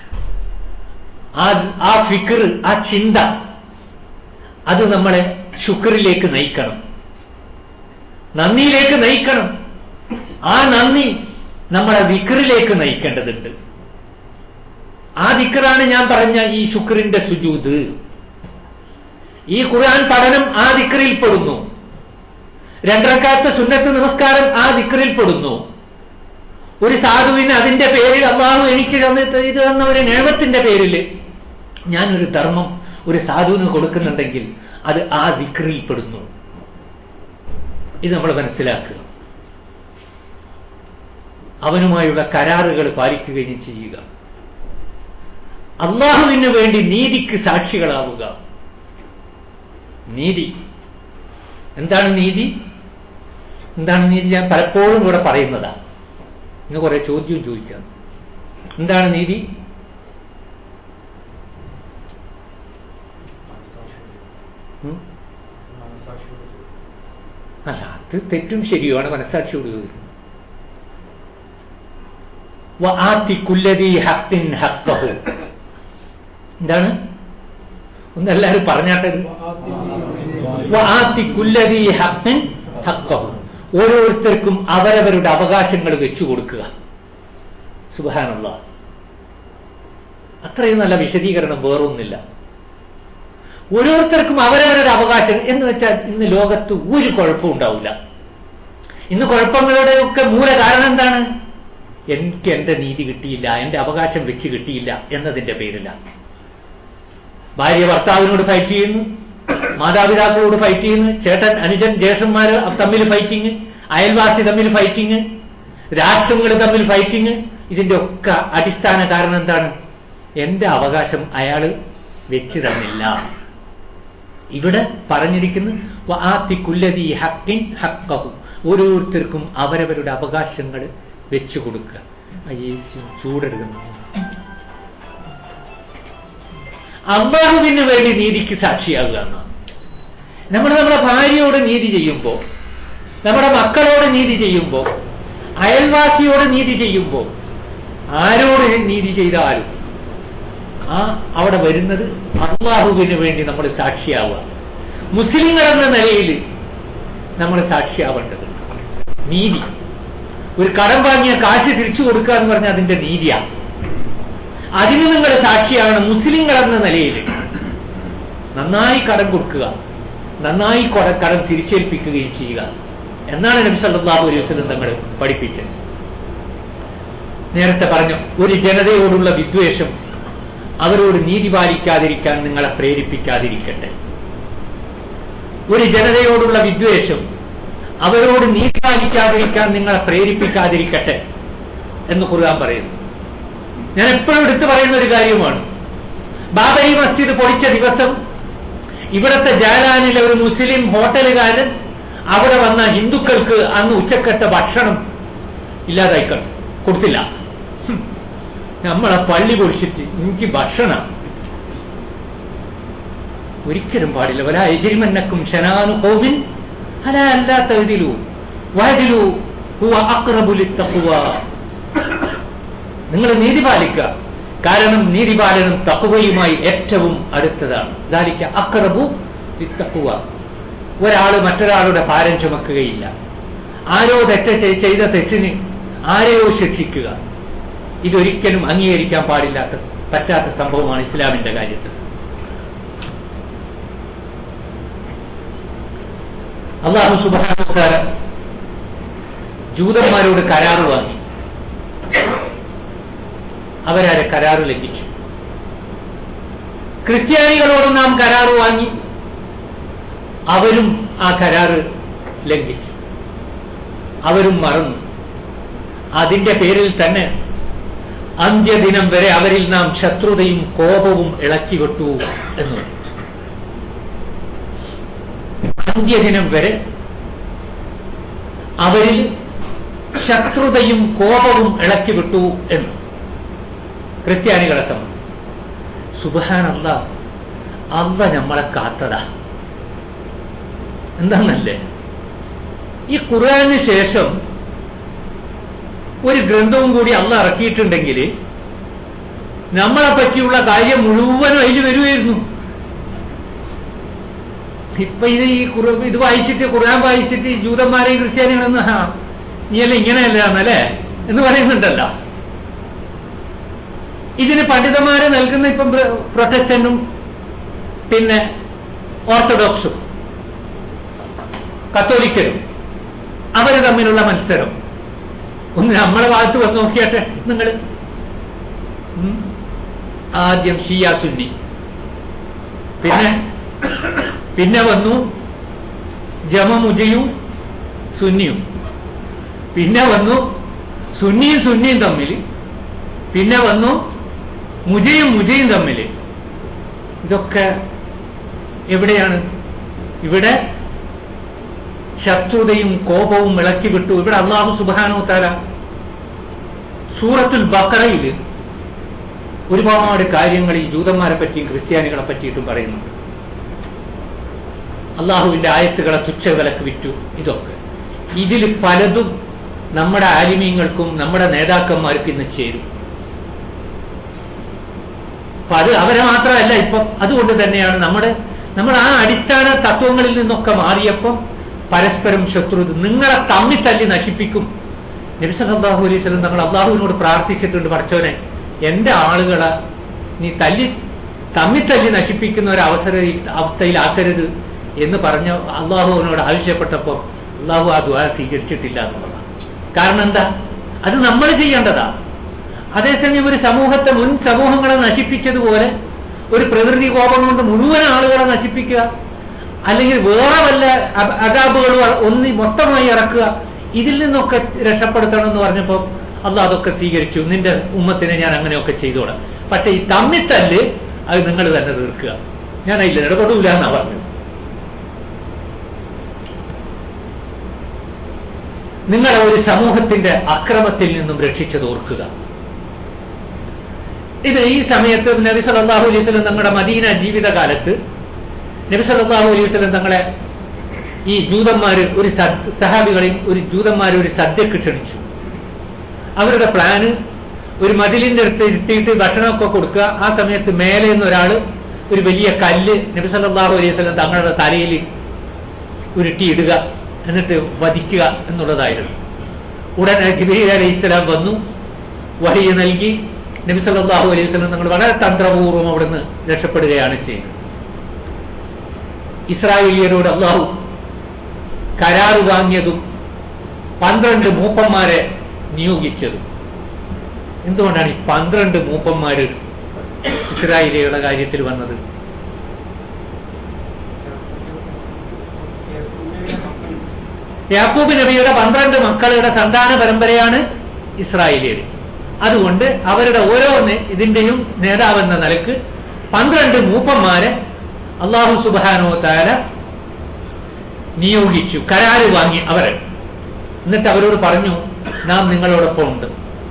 ആ ആ ഫിക്കർ ആ ചിന്ത അത് നമ്മളെ ശുക്രിലേക്ക് നയിക്കണം നന്ദിയിലേക്ക് നയിക്കണം ആ നന്ദി നമ്മളെ വിക്റിലേക്ക് നയിക്കേണ്ടതുണ്ട് ആ ദിക്കറാണ് ഞാൻ പറഞ്ഞ ഈ ശുക്രിന്റെ സുജൂത് ഈ ഖുർആൻ പഠനം ആ ദിക്കറിൽ പെടുന്നു രണ്ടരക്കാലത്തെ സുന്നത്ത് നമസ്കാരം ആ ദിക്കറിൽ പെടുന്നു ഒരു സാധുവിന് അതിന്റെ പേരിൽ അള്ളാഹു എനിക്ക് തന്നിട്ട് ഇത് തന്ന ഒരു നേമത്തിന്റെ പേരിൽ ഞാനൊരു ധർമ്മം ഒരു സാധുവിന് കൊടുക്കുന്നുണ്ടെങ്കിൽ അത് ആ ദിക്റിൽ പെടുന്നു ഇത് നമ്മൾ മനസ്സിലാക്കുക അവനുമായുള്ള കരാറുകൾ പാലിക്കുകയും ചെയ്യുക അള്ളാഹുവിന് വേണ്ടി നീതിക്ക് സാക്ഷികളാവുക നീതി എന്താണ് നീതി എന്താണ് നീതി ഞാൻ പലപ്പോഴും ഇവിടെ പറയുന്നതാ ഇന്ന് കുറെ ചോദ്യവും ചോദിക്കാം എന്താണ് നീതി ഉം? അല്ല അത് തെറ്റും ശരിയുമാണ് മനസ്സാക്ഷിയോട് ചോദിക്കുന്നത് വആത്തി കുല്ലദീ ഹഖ്ഖിൻ ഹഖ്ഖഹു. എന്താണ് ഒന്നെല്ലാരും പറഞ്ഞാട്ടെ ഇത്. വആത്തി കുല്ലദീ ഹഖ്ഖിൻ ഹഖ്ഖഹു. ഓരോരുത്തർക്കും അവരവരുടെ അവകാശങ്ങൾ വെച്ചു കൊടുക്കുക സുബാനുള്ള അത്രയും നല്ല വിശദീകരണം വേറൊന്നില്ല ഓരോരുത്തർക്കും അവരവരുടെ അവകാശം എന്ന് വെച്ചാൽ ഇന്ന് ലോകത്ത് ഒരു കുഴപ്പവും ഉണ്ടാവില്ല ഇന്ന് കുഴപ്പങ്ങളുടെ ഒക്കെ മൂല കാരണം എന്താണ് എനിക്ക് എന്റെ നീതി കിട്ടിയില്ല എന്റെ അവകാശം വെച്ച് കിട്ടിയില്ല എന്നതിന്റെ പേരിലാണ് ഭാര്യ ഭർത്താവിനോട് ഫൈറ്റ് ചെയ്യുന്നു മാതാപിതാക്കളോട് ഫൈറ്റ് ചെയ്യുന്നു ചേട്ടൻ അനുജൻ ജ്യേഷ്ഠന്മാര് തമ്മിൽ ഫൈറ്റിങ് അയൽവാസി തമ്മിൽ ഫൈറ്റിങ് രാഷ്ട്രങ്ങൾ തമ്മിൽ ഫൈറ്റിങ് ഇതിന്റെ ഒക്കെ അടിസ്ഥാന കാരണം എന്താണ് എന്റെ അവകാശം അയാൾ വെച്ച് തന്നില്ല ഇവിടെ പറഞ്ഞിരിക്കുന്നു വആത്തി കുല്ലദീ ഹഖ്ഖിൻ ഹഖ്ഖഹു ഓരോരുത്തർക്കും അവരവരുടെ അവകാശങ്ങൾ വെച്ചു കൊടുക്കുക ആ യേശു ചൂടെടുക്കുന്നു അള്ളാഹുവിന് വേണ്ടി നീതിക്ക് സാക്ഷിയാകുക എന്നാണ് നമ്മൾ നമ്മുടെ ഭാര്യയോട് നീതി ചെയ്യുമ്പോൾ നമ്മുടെ മക്കളോട് നീതി ചെയ്യുമ്പോൾ അയൽവാസിയോട് നീതി ചെയ്യുമ്പോൾ ആരോട് നീതി ചെയ്താലും ആ അവിടെ വരുന്നത് അള്ളാഹുവിന് വേണ്ടി നമ്മൾ സാക്ഷിയാവുക മുസ്ലിങ്ങൾ എന്ന നിലയിൽ നമ്മൾ സാക്ഷിയാവേണ്ടത് നീതി ഒരു കടം വാങ്ങിയ കാശ് തിരിച്ചു കൊടുക്കുക എന്ന് പറഞ്ഞാൽ അതിന്റെ നീതിയാണ് അതിന് നിങ്ങൾ സാക്ഷിയാകണം മുസ്ലിങ്ങൾ എന്ന നിലയിൽ നന്നായി കടം കൊടുക്കുക നന്നായി കൊട- കടം തിരിച്ചേൽപ്പിക്കുകയും ചെയ്യുക എന്നാണ് നബി സല്ലല്ലാഹു അലൈഹി വസല്ലം തങ്ങൾ പഠിപ്പിച്ചത് നേരത്തെ പറഞ്ഞു ഒരു ജനതയോടുള്ള വിദ്വേഷം അവരോട് നീതി പാലിക്കാതിരിക്കാൻ നിങ്ങളെ പ്രേരിപ്പിക്കാതിരിക്കട്ടെ ഒരു ജനതയോടുള്ള വിദ്വേഷം അവരോട് നീതി പാലിക്കാതിരിക്കാൻ നിങ്ങളെ പ്രേരിപ്പിക്കാതിരിക്കട്ടെ എന്ന് ഖുർആൻ പറയുന്നു ഞാൻ എപ്പോഴും എടുത്തു പറയുന്ന ഒരു കാര്യമാണ് ബാബരി മസ്ജിദ് പൊളിച്ച ദിവസം ഇവിടത്തെ ജാലാനിലെ ഒരു മുസ്ലിം ഹോട്ടലുകാരൻ അവിടെ വന്ന ഹിന്ദുക്കൾക്ക് അന്ന് ഉച്ചക്കത്തെ ഭക്ഷണം ഇല്ലാതായി കള- കൊടുത്തില്ല ഹും. നമ്മളെ പള്ളി പൊളിച്ചിട്ട് എനിക്ക് ഭക്ഷണം ഒരിക്കലും പാടില്ല വല എജിരിമന്നക്കും ഷനാനു കോവിൻ അല അല്ലാത്ത ഇതിലു വയതിലു ഹുവ അക്രബുലിത്തഹുവ നിങ്ങൾ നീതി പാലിക്കുക കാരണം നീതിപാലനം തക്കുവയുമായി ഏറ്റവും അടുത്തതാണ് ദാലിക്ക അക്രബു തക്കുവ ഒരാൾ മറ്റൊരാളുടെ ഭാരം ചുമക്കുകയില്ല ആരോ തെറ്റ ചെയ്- ചെയ്ത തെറ്റിന് ആരെയോ ശിക്ഷിക്കുക ഇതൊരിക്കലും അംഗീകരിക്കാൻ പാടില്ലാത്ത പറ്റാത്ത സംഭവമാണ് ഇസ്ലാമിന്റെ കാര്യത്തിൽ അള്ളാഹു സുബാന ജൂതന്മാരോട് കരാറ് വാങ്ങി അവരാരെ കരാറ് ലംഘിച്ചു ക്രിസ്ത്യാനികളോടും നാം കരാറ് വാങ്ങി അവരും ആ കരാറ് ലംഘിച്ചു അവരും മറന്നു അതിന്റെ പേരിൽ തന്നെ അന്ത്യദിനം വരെ അവരിൽ നാം ശത്രുതയും കോപവും ഇളക്കിവിട്ടു എന്ന് അന്ത്യദിനം വരെ അവരിൽ ശത്രുതയും കോപവും ഇളക്കി വിട്ടു എന്ന് ക്രിസ്ത്യാനികളെ സംബന്ധിച്ച് സുബാനല്ല അല്ല നമ്മളെ കാത്തതാ എന്താന്നല്ലേ ഈ ഖുർആന് ശേഷം ഒരു ഗ്രന്ഥവും കൂടി അല്ല ഇറക്കിയിട്ടുണ്ടെങ്കിൽ നമ്മളെ പറ്റിയുള്ള കാര്യം മുഴുവനും അതിൽ വരുമായിരുന്നു ഇപ്പൊ ഇത് ഈ ഖുർ- ഇത് വായിച്ചിട്ട് ഖുർആൻ വായിച്ചിട്ട് ഈ ജൂതന്മാരെയും ക്രിസ്ത്യാനികളൊന്നും ആ നീയല്ല ഇങ്ങനെയല്ല എന്നല്ലേ എന്ന് പറയുന്നുണ്ടല്ലോ ഇതിന് പണ്ഡിതന്മാരെ നൽകുന്ന ഇപ്പം പ്ര- പ്രൊട്ടസ്റ്റന്റും പിന്നെ ഓർത്തഡോക്സും കത്തോലിക്കരും അവര് തമ്മിലുള്ള മത്സരം ഒന്ന് നമ്മളെ ഭാഗത്ത് വന്ന് നോക്കിയാട്ടെ നിങ്ങൾ ആദ്യം ഷിയ സുന്നി പിന്നെ പിന്നെ വന്നു ജമമുജയും സുന്നിയും പിന്നെ വന്നു സുന്നിയും സുന്നിയും തമ്മിൽ പിന്നെ വന്നു മുജയും മുജയും തമ്മിൽ ഇതൊക്കെ എവിടെയാണ് ഇവിടെ ശത്രുതയും കോപവും ഇളക്കി വിട്ടു ഇവിടെ അള്ളാഹു സുബാനോ താല സൂറത്തുൽ ബക്കറയിൽ ഒരുപാട് കാര്യങ്ങൾ ഈ ജൂതന്മാരെ പറ്റിയും ക്രിസ്ത്യാനികളെ പറ്റിയിട്ടും പറയുന്നുണ്ട് അള്ളാഹുവിന്റെ ആയത്തുകളെ തുച്ഛവിലക്ക് വിറ്റു ഇതൊക്കെ ഇതിൽ പലതും നമ്മുടെ ആലിമീങ്ങൾക്കും നമ്മുടെ നേതാക്കന്മാർക്കും ഇന്ന് ചേരും അപ്പൊ അത് അവരെ മാത്രമല്ല ഇപ്പം അതുകൊണ്ട് തന്നെയാണ് നമ്മുടെ നമ്മൾ ആ അടിസ്ഥാന തത്വങ്ങളിൽ നിന്നൊക്കെ മാറിയപ്പം പരസ്പരം ശത്രുത നിങ്ങളെ തമ്മി തല്ലി നശിപ്പിക്കും നബിസല്ലാഹു അലൈഹി സ്വലം നമ്മൾ അള്ളാഹുവിനോട് പ്രാർത്ഥിച്ചിട്ടുണ്ട് പഠിച്ചോനെ എന്റെ ആളുകളെ നീ തല്ലി തമ്മി തല്ലി നശിപ്പിക്കുന്ന ഒരു അവസര അവസ്ഥയിലാക്കരുത് എന്ന് പറഞ്ഞ അള്ളാഹുവിനോട് ആവശ്യപ്പെട്ടപ്പോൾ അള്ളാഹു ആ ദ്വാര സ്വീകരിച്ചിട്ടില്ല എന്നുള്ളതാണ് കാരണം എന്താ അത് നമ്മൾ ചെയ്യേണ്ടതാ അതേസമയം ഒരു സമൂഹത്തെ മുൻ സമൂഹങ്ങളെ നശിപ്പിച്ചതുപോലെ ഒരു പ്രകൃതി കോപം കൊണ്ട് മുഴുവൻ ആളുകളെ നശിപ്പിക്കുക അല്ലെങ്കിൽ വേറെ വല്ല അബ- അതാബുകൾ ഒന്നി മൊത്തമായി ഇറക്കുക ഇതിൽ നിന്നൊക്കെ രക്ഷപ്പെടുത്തണം എന്ന് പറഞ്ഞപ്പോൾ അള്ളാഹ് അതൊക്കെ സ്വീകരിച്ചു നിന്റെ ഉമ്മത്തിനെ ഞാൻ അങ്ങനെയൊക്കെ ചെയ്തോളാം പക്ഷെ ഈ തമ്മിത്തല്ല് അത് നിങ്ങൾ തന്നെ തീർക്കുക ഞാൻ അതിൽ ഇടപെടൂല എന്നാ പറഞ്ഞത് നിങ്ങളെ ഒരു സമൂഹത്തിന്റെ അക്രമത്തിൽ നിന്നും രക്ഷിച്ചത് ഓർക്കുക ഇത് ഈ സമയത്ത് നബി സല്ലല്ലാഹു അലൈഹി വസല്ലം തങ്ങളുടെ മദീന ജീവിതകാലത്ത് നബി സല്ലല്ലാഹു അലൈഹി വസല്ലം തങ്ങളെ ഈ ജൂതന്മാര് ഒരു സദ്- സഹാബികളെയും ഒരു ജൂതന്മാരെ ഒരു സദ്യക്ക് ക്ഷണിച്ചു അവരുടെ പ്ലാന് ഒരു മതിലിന്റെ അടുത്ത് ഇരുത്തിയിട്ട് ഭക്ഷണമൊക്കെ കൊടുക്കുക ആ സമയത്ത് മേലെ നിന്ന് ഒരാൾ ഒരു വലിയ കല്ല് നബി സല്ലല്ലാഹു അലൈഹി വസല്ലം തങ്ങളുടെ തലയിൽ ഉരുട്ടിയിടുക എന്നിട്ട് വധിക്കുക എന്നുള്ളതായിരുന്നു ഉടനെ ജിബിരി അലൈഹി സ്വലാം വന്നു വഹിയ നൽകി നബി സല്ലല്ലാഹു അലൈഹി വസല്ലം തങ്ങൾ വളരെ തന്ത്രപൂർവ്വം അവിടുന്ന് രക്ഷപ്പെടുകയാണ് ചെയ്യുന്നത് ഇസ്രായേലിയരോട് അള്ളാഹു കരാറ് വാങ്ങിയതും പന്ത്രണ്ട് മൂപ്പന്മാരെ നിയോഗിച്ചതും എന്തുകൊണ്ടാണ് ഈ പന്ത്രണ്ട് മൂപ്പന്മാര് ഇസ്രായേലിയുടെ കാര്യത്തിൽ വന്നത് യാക്കൂബ് നബിയുടെ പന്ത്രണ്ട് മക്കളുടെ സന്താന പരമ്പരയാണ് ഇസ്രായേലിയർ അതുകൊണ്ട് അവരുടെ ഓരോന്ന് ഇതിന്റെയും നേതാവെന്ന നിലക്ക് പന്ത്രണ്ട് മൂപ്പന്മാരെ അള്ളാഹു സുബാനോ താര നിയോഗിച്ചു കരാറ് വാങ്ങി അവരെ എന്നിട്ട് അവരോട് പറഞ്ഞു നാം നിങ്ങളോടൊപ്പം ഉണ്ട്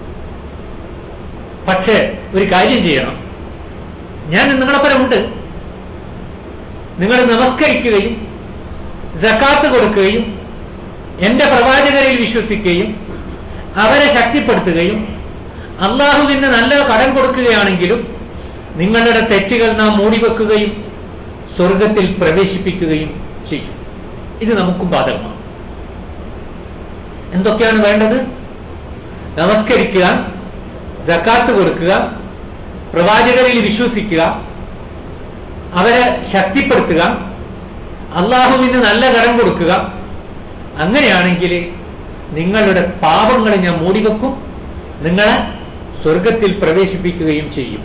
പക്ഷേ ഒരു കാര്യം ചെയ്യണം ഞാൻ നിങ്ങളൊപ്പം ഉണ്ട് നിങ്ങൾ നമസ്കരിക്കുകയും ജക്കാത്ത് കൊടുക്കുകയും എന്റെ പ്രവാചകരിൽ വിശ്വസിക്കുകയും അവരെ ശക്തിപ്പെടുത്തുകയും അള്ളാഹുവിന് നല്ല കടം കൊടുക്കുകയാണെങ്കിലും നിങ്ങളുടെ തെറ്റുകൾ നാം മൂടിവെക്കുകയും സ്വർഗത്തിൽ പ്രവേശിപ്പിക്കുകയും ചെയ്യും ഇത് നമുക്കും ബാധകമാണ് എന്തൊക്കെയാണ് വേണ്ടത് നമസ്കരിക്കുക ജക്കാത്ത് കൊടുക്കുക പ്രവാചകരിൽ വിശ്വസിക്കുക അവരെ ശക്തിപ്പെടുത്തുക അള്ളാഹുവിന് നല്ല കരം കൊടുക്കുക അങ്ങനെയാണെങ്കിൽ നിങ്ങളുടെ പാപങ്ങൾ ഞാൻ മൂടിവെക്കും നിങ്ങളെ സ്വർഗത്തിൽ പ്രവേശിപ്പിക്കുകയും ചെയ്യും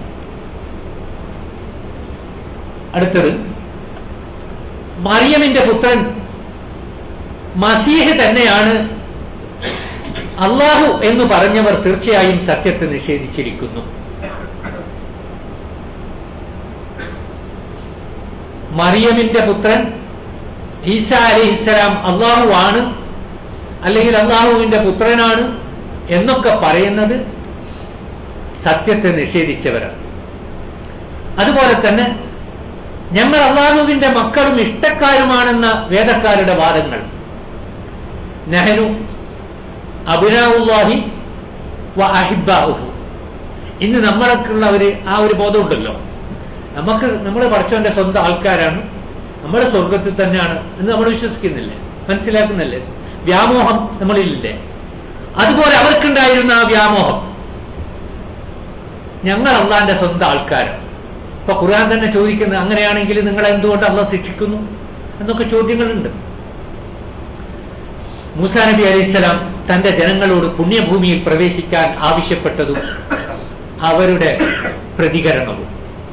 അടുത്തത് മറിയമിന്റെ പുത്രൻ മസീഹ് തന്നെയാണ് അള്ളാഹു എന്ന് പറഞ്ഞവർ തീർച്ചയായും സത്യത്തെ നിഷേധിച്ചിരിക്കുന്നു മറിയമിന്റെ പുത്രൻ ഈസ അലിഹിസ്സലാം അള്ളാഹു ആണ് അല്ലെങ്കിൽ അള്ളാഹുവിന്റെ പുത്രനാണ് എന്നൊക്കെ പറയുന്നത് സത്യത്തെ നിഷേധിച്ചവരാണ് അതുപോലെ തന്നെ ഞങ്ങൾ അള്ളാഹുവിന്റെ മക്കളും ഇഷ്ടക്കാരുമാണെന്ന വേദക്കാരുടെ വാദങ്ങൾ നെഹനു അബിനാവുല്ലാഹി വ അഹിബാഹു ഇന്ന് നമ്മളൊക്കെയുള്ള ഒരു ആ ഒരു ബോധമുണ്ടല്ലോ നമുക്ക് നമ്മൾ പഠിച്ചവന്റെ സ്വന്തം ആൾക്കാരാണ് നമ്മുടെ സ്വർഗത്തിൽ തന്നെയാണ് എന്ന് നമ്മൾ വിശ്വസിക്കുന്നില്ലേ മനസ്സിലാക്കുന്നില്ലേ വ്യാമോഹം നമ്മളിലില്ലേ അതുപോലെ അവർക്കുണ്ടായിരുന്ന ആ വ്യാമോഹം ഞങ്ങൾ അള്ളാന്റെ സ്വന്തം ആൾക്കാരാണ് ഇപ്പൊ ഖുർആൻ തന്നെ ചോദിക്കുന്നത് അങ്ങനെയാണെങ്കിൽ നിങ്ങൾ എന്തുകൊണ്ട് അള്ളാഹ് ശിക്ഷിക്കുന്നു എന്നൊക്കെ ചോദ്യങ്ങളുണ്ട് മൂസാ നബി അലൈഹിസ്സലാം തന്റെ ജനങ്ങളോട് പുണ്യഭൂമിയിൽ പ്രവേശിക്കാൻ ആവശ്യപ്പെട്ടതും അവരുടെ പ്രതികരണവും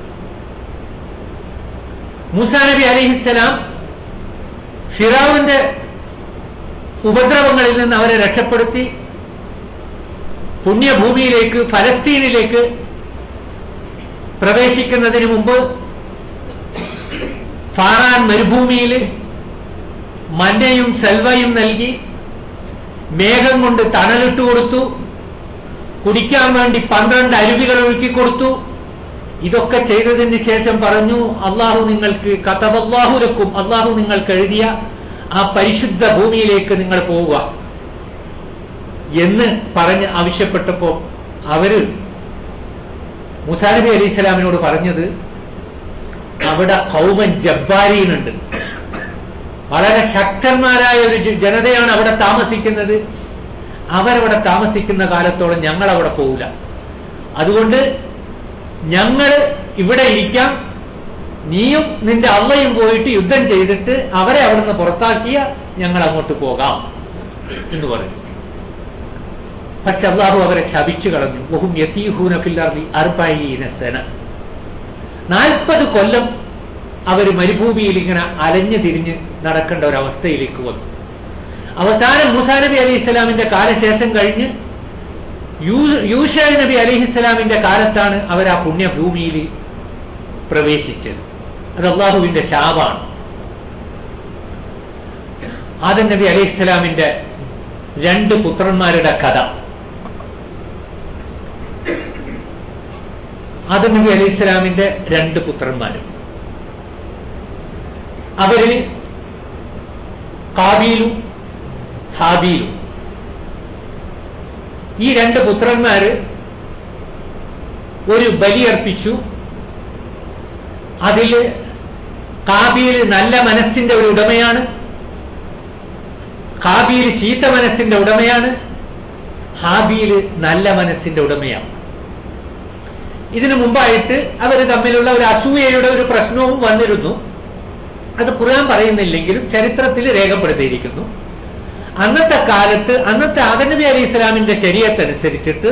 മൂസാ നബി അലൈഹിസ്സലാം ഫിറാവിന്റെ ഉപദ്രവങ്ങളിൽ നിന്ന് അവരെ രക്ഷപ്പെടുത്തി പുണ്യഭൂമിയിലേക്ക് ഫലസ്തീനിലേക്ക് പ്രവേശിക്കുന്നതിന് മുമ്പ് ഫാറാൻ മരുഭൂമിയിൽ മഞ്ഞയും സെൽവയും നൽകി മേഘം കൊണ്ട് തണലിട്ട് കൊടുത്തു കുടിക്കാൻ വേണ്ടി പന്ത്രണ്ട് അരുവികൾ ഒഴുക്കി കൊടുത്തു ഇതൊക്കെ ചെയ്തതിന് ശേഷം പറഞ്ഞു അള്ളാഹു നിങ്ങൾക്ക് കഥവല്ലാഹുലക്കും അള്ളാഹു നിങ്ങൾക്ക് എഴുതിയ ആ പരിശുദ്ധ ഭൂമിയിലേക്ക് നിങ്ങൾ പോവുക എന്ന് പറഞ്ഞ് ആവശ്യപ്പെട്ടപ്പോ അവര് മുസാ നബി അലി ഇസ്ലാമിനോട് പറഞ്ഞത് അവിടെ കൗമൻ ജബ്ബാരീനുണ്ട് വളരെ ശക്തന്മാരായ ഒരു ജ- ജനതയാണ് അവിടെ താമസിക്കുന്നത് അവരവിടെ താമസിക്കുന്ന കാലത്തോളം ഞങ്ങൾ അവിടെ പോവില്ല അതുകൊണ്ട് ഞങ്ങൾ ഇവിടെ ഇരിക്കാം നീയും നിന്റെ അള്ളയും പോയിട്ട് യുദ്ധം ചെയ്തിട്ട് അവരെ അവിടുന്ന് പുറത്താക്കിയ ഞങ്ങൾ അങ്ങോട്ട് പോകാം എന്ന് പറഞ്ഞു പക്ഷെ അള്ളാഹു അവരെ ശപിച്ചു കളഞ്ഞു ബഹും യത്തീഹൂന ഫില്ലർദി അർബഈന സന നാൽപ്പത് കൊല്ലം അവർ മരുഭൂമിയിൽ ഇങ്ങനെ അലഞ്ഞു തിരിഞ്ഞ് നടക്കേണ്ട ഒരു അവസ്ഥയിലേക്ക് വന്നു അവസാനം മൂസാ നബി അലൈഹി ഇസ്ലാമിന്റെ കാലശേഷം കഴിഞ്ഞ് യൂ- യൂഷ നബി അലൈഹി ഇസ്ലാമിന്റെ കാലത്താണ് അവർ ആ പുണ്യഭൂമിയിൽ പ്രവേശിച്ചത് അത് അള്ളാഹുവിന്റെ ശാപാണ് ആദം നബി അലൈഹി ഇസ്ലാമിന്റെ രണ്ട് പുത്രന്മാരുടെ കഥ ആദം നബി അലൈഹി ഇസ്ലാമിന്റെ രണ്ട് പുത്രന്മാരും അവര് കാബീലും ഹാബീലും ഈ രണ്ട് പുത്രന്മാര് ഒരു ബലിയർപ്പിച്ചു അതിൽ കാബീൽ നല്ല മനസ്സിന്റെ ഒരു ഉടമയാണ് ഹാബീൽ ചീത്ത മനസ്സിന്റെ ഉടമയാണ് ഹാബീൽ നല്ല മനസ്സിന്റെ ഉടമയാണ് ഇതിനു മുമ്പായിട്ട് അവർ തമ്മിലുള്ള ഒരു അസൂയയുടെ ഒരു പ്രശ്നവും വന്നിരുന്നു അത് ഖുർആൻ പറയുന്നില്ലെങ്കിലും ചരിത്രത്തിൽ രേഖപ്പെടുത്തിയിരിക്കുന്നു അന്നത്തെ കാലത്ത് അന്നത്തെ ആദനബി അലി ഇസ്ലാമിന്റെ ശരീരത്തനുസരിച്ചിട്ട്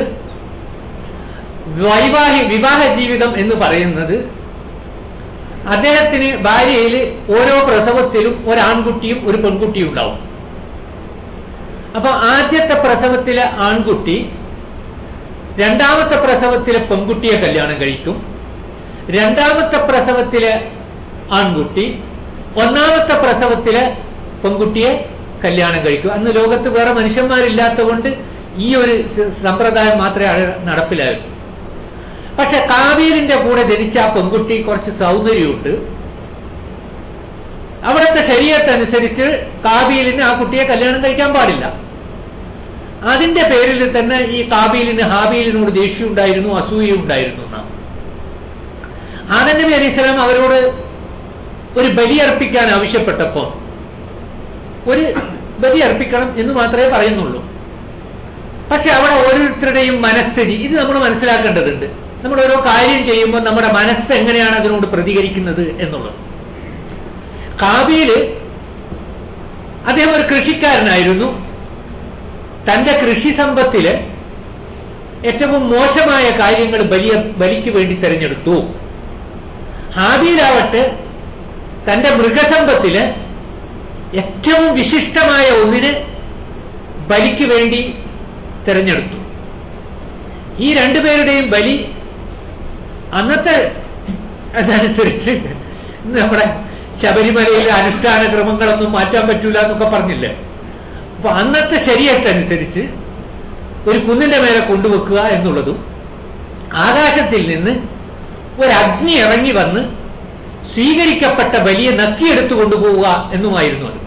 വൈവാഹി വിവാഹ ജീവിതം എന്ന് പറയുന്നത് അദ്ദേഹത്തിന് ഭാര്യയിൽ ഓരോ പ്രസവത്തിലും ഒരു ആൺകുട്ടിയും ഒരു പെൺകുട്ടിയും ഉണ്ടാവും അപ്പൊ ആദ്യത്തെ പ്രസവത്തിലെ ആൺകുട്ടി രണ്ടാമത്തെ പ്രസവത്തിലെ പെൺകുട്ടിയെ കല്യാണം കഴിക്കും രണ്ടാമത്തെ പ്രസവത്തിലെ ആൺകുട്ടി ഒന്നാമത്തെ പ്രസവത്തിലെ പെൺകുട്ടിയെ കല്യാണം കഴിക്കും അന്ന് ലോകത്ത് വേറെ മനുഷ്യന്മാരില്ലാത്തതുകൊണ്ട് ഈ ഒരു സ- സമ്പ്രദായം മാത്രമേ അത് നടപ്പിലായുള്ളൂ പക്ഷെ കാവീരിന്റെ കൂടെ ജനിച്ച ആ പെൺകുട്ടി കുറച്ച് സൗന്ദര്യമുണ്ട് അവിടുത്തെ ശരീരത്തനുസരിച്ച് കാബീലിന് ആ കുട്ടിയെ കല്യാണം കഴിക്കാൻ പാടില്ല അതിന്റെ പേരിൽ തന്നെ ഈ കാബീലിന് ഹാബീലിനോട് ദേഷ്യം ഉണ്ടായിരുന്നു അസൂയ ഉണ്ടായിരുന്നു എന്നാണ് ആദം നബി അലൈഹി സ്വലാം അവരോട് ഒരു ബലിയർപ്പിക്കാൻ ആവശ്യപ്പെട്ടപ്പോൾ ഒരു ബലിയർപ്പിക്കണം എന്ന് മാത്രമേ പറയുന്നുള്ളൂ പക്ഷെ അവിടെ ഓരോരുത്തരുടെയും മനസ്ഥിതി ഇത് നമ്മൾ മനസ്സിലാക്കേണ്ടതുണ്ട് നമ്മൾ ഓരോ കാര്യം ചെയ്യുമ്പോൾ നമ്മുടെ മനസ്സ് എങ്ങനെയാണ് അതിനോട് പ്രതികരിക്കുന്നത് എന്നുള്ളത് കാബീല് അദ്ദേഹം ഒരു കൃഷിക്കാരനായിരുന്നു തന്റെ കൃഷി സമ്പത്തില് ഏറ്റവും മോശമായ കാര്യങ്ങൾ ബലിയ ബലിക്ക് വേണ്ടി തെരഞ്ഞെടുത്തു ഹാബീലാവട്ടെ തന്റെ മൃഗസമ്പത്തില് ഏറ്റവും വിശിഷ്ടമായ ഒന്നിന് ബലിക്ക് വേണ്ടി തിരഞ്ഞെടുത്തു ഈ രണ്ടുപേരുടെയും ബലി അന്നത്തെ അതനുസരിച്ച് നമ്മുടെ ശബരിമലയിലെ അനുഷ്ഠാന ക്രമങ്ങളൊന്നും മാറ്റാൻ പറ്റൂല എന്നൊക്കെ പറഞ്ഞില്ലേ അപ്പൊ അന്നത്തെ ശരീരത്തനുസരിച്ച് ഒരു കുന്നിന്റെ മേലെ കൊണ്ടുവെക്കുക എന്നുള്ളതും ആകാശത്തിൽ നിന്ന് ഒരു അഗ്നി ഇറങ്ങി വന്ന് സ്വീകരിക്കപ്പെട്ട വലിയ നക്കിയെടുത്തു കൊണ്ടുപോവുക എന്നുമായിരുന്നു അത്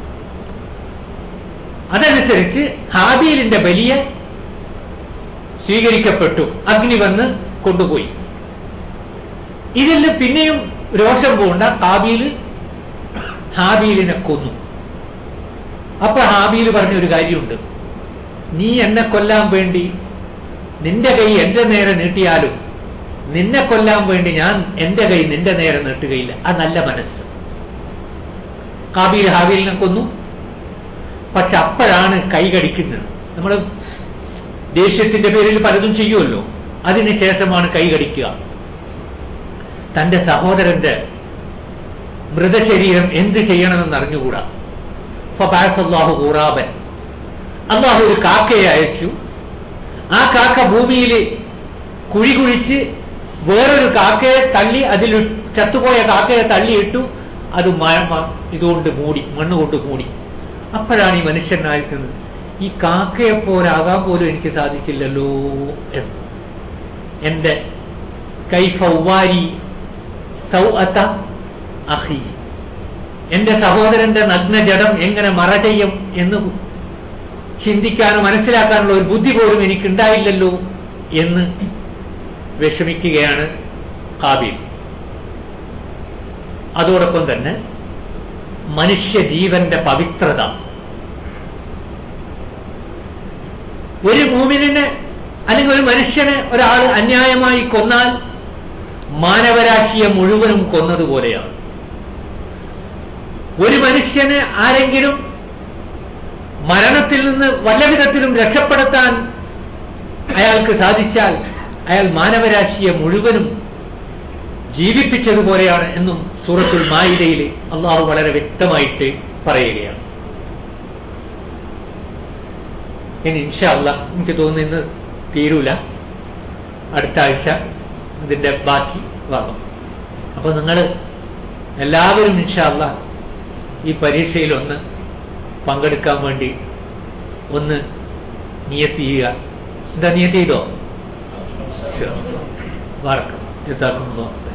അതനുസരിച്ച് ഹാബീലിന്റെ ബലിയ സ്വീകരിക്കപ്പെട്ടു അഗ്നി വന്ന് കൊണ്ടുപോയി ഇതിൽ പിന്നെയും രോഷം പോണ്ട ഹാബീല് ഹാബീലിനെ കൊന്നു അപ്പൊ ഹാബീൽ പറഞ്ഞൊരു കാര്യമുണ്ട് നീ എന്നെ കൊല്ലാൻ വേണ്ടി നിന്റെ കൈ എന്റെ നേരെ നീട്ടിയാലും നിന്നെ കൊല്ലാൻ വേണ്ടി ഞാൻ എന്റെ കൈ നിന്റെ നേരെ നീട്ടുകയില്ല ആ നല്ല മനസ്സ് കാബീൽ ഹാബീലിനെ കൊന്നു പക്ഷെ അപ്പോഴാണ് കൈ കടിക്കുന്നത് നമ്മൾ ദേഷ്യത്തിന്റെ പേരിൽ പലതും ചെയ്യുമല്ലോ അതിനുശേഷമാണ് കൈ കടിക്കുക തന്റെ സഹോദരന്റെ മൃതശരീരം എന്ത് ചെയ്യണമെന്ന് അറിഞ്ഞുകൂടാ ഫബാസല്ലാഹു ഖുറാബൻ അള്ളാഹു ഒരു കാക്കയെ അയച്ചു ആ കാക്ക ഭൂമിയിൽ കുഴി കുഴിച്ച് വേറൊരു കാക്കയെ തള്ളി അതിൽ ചത്തുപോയ കാക്കയെ തള്ളിയിട്ടു അത് മ- മ- ഇതുകൊണ്ട് മൂടി മണ്ണ് കൊണ്ട് മൂടി അപ്പോഴാണ് ഈ മനുഷ്യനായിരിക്കുന്നത് ഈ കാക്കയെ പോലാകാൻ പോലും എനിക്ക് സാധിച്ചില്ലല്ലോ എന്ന് എന്റെ കൈഫൗവാരി സൗഅത്ത അഹി എന്റെ സഹോദരന്റെ നഗ്നജടം എങ്ങനെ മറ ചെയ്യും എന്ന് ചിന്തിക്കാനോ മനസ്സിലാക്കാനുള്ള ഒരു ബുദ്ധി പോലും എനിക്കുണ്ടായില്ലല്ലോ എന്ന് വിഷമിക്കുകയാണ് കാബീൽ അതോടൊപ്പം തന്നെ മനുഷ്യ ജീവന്റെ പവിത്രത ഒരു മൂമിനെ അല്ലെങ്കിൽ ഒരു മനുഷ്യനെ ഒരാൾ അന്യായമായി കൊന്നാൽ മാനവരാശിയെ മുഴുവനും കൊന്നതുപോലെയാണ് ഒരു മനുഷ്യന് ആരെങ്കിലും മരണത്തിൽ നിന്ന് വല്ല വിധത്തിലും രക്ഷപ്പെടുത്താൻ അയാൾക്ക് സാധിച്ചാൽ അയാൾ മാനവരാശിയെ മുഴുവനും ജീവിപ്പിച്ചതുപോലെയാണ് എന്നും സൂറത്തുൽ മായിദയിൽ അള്ളാഹു വളരെ വ്യക്തമായിട്ട് പറയുകയാണ് ഇനി ഇൻഷാല്ല എനിക്ക് തോന്നുന്നു ഇന്ന് തീരൂല അടുത്ത ആഴ്ച ഇതിന്റെ ബാക്കി ഭാഗം അപ്പൊ നിങ്ങൾ എല്ലാവരും ഇൻഷാല്ല ഈ പരീക്ഷയിൽ ഒന്ന് പങ്കെടുക്കാൻ വേണ്ടി ഒന്ന് നിയത്ത് ചെയ്യുക എന്താ നിയത്ത് ചെയ്തോ വാർക്കാം ജസാക്കും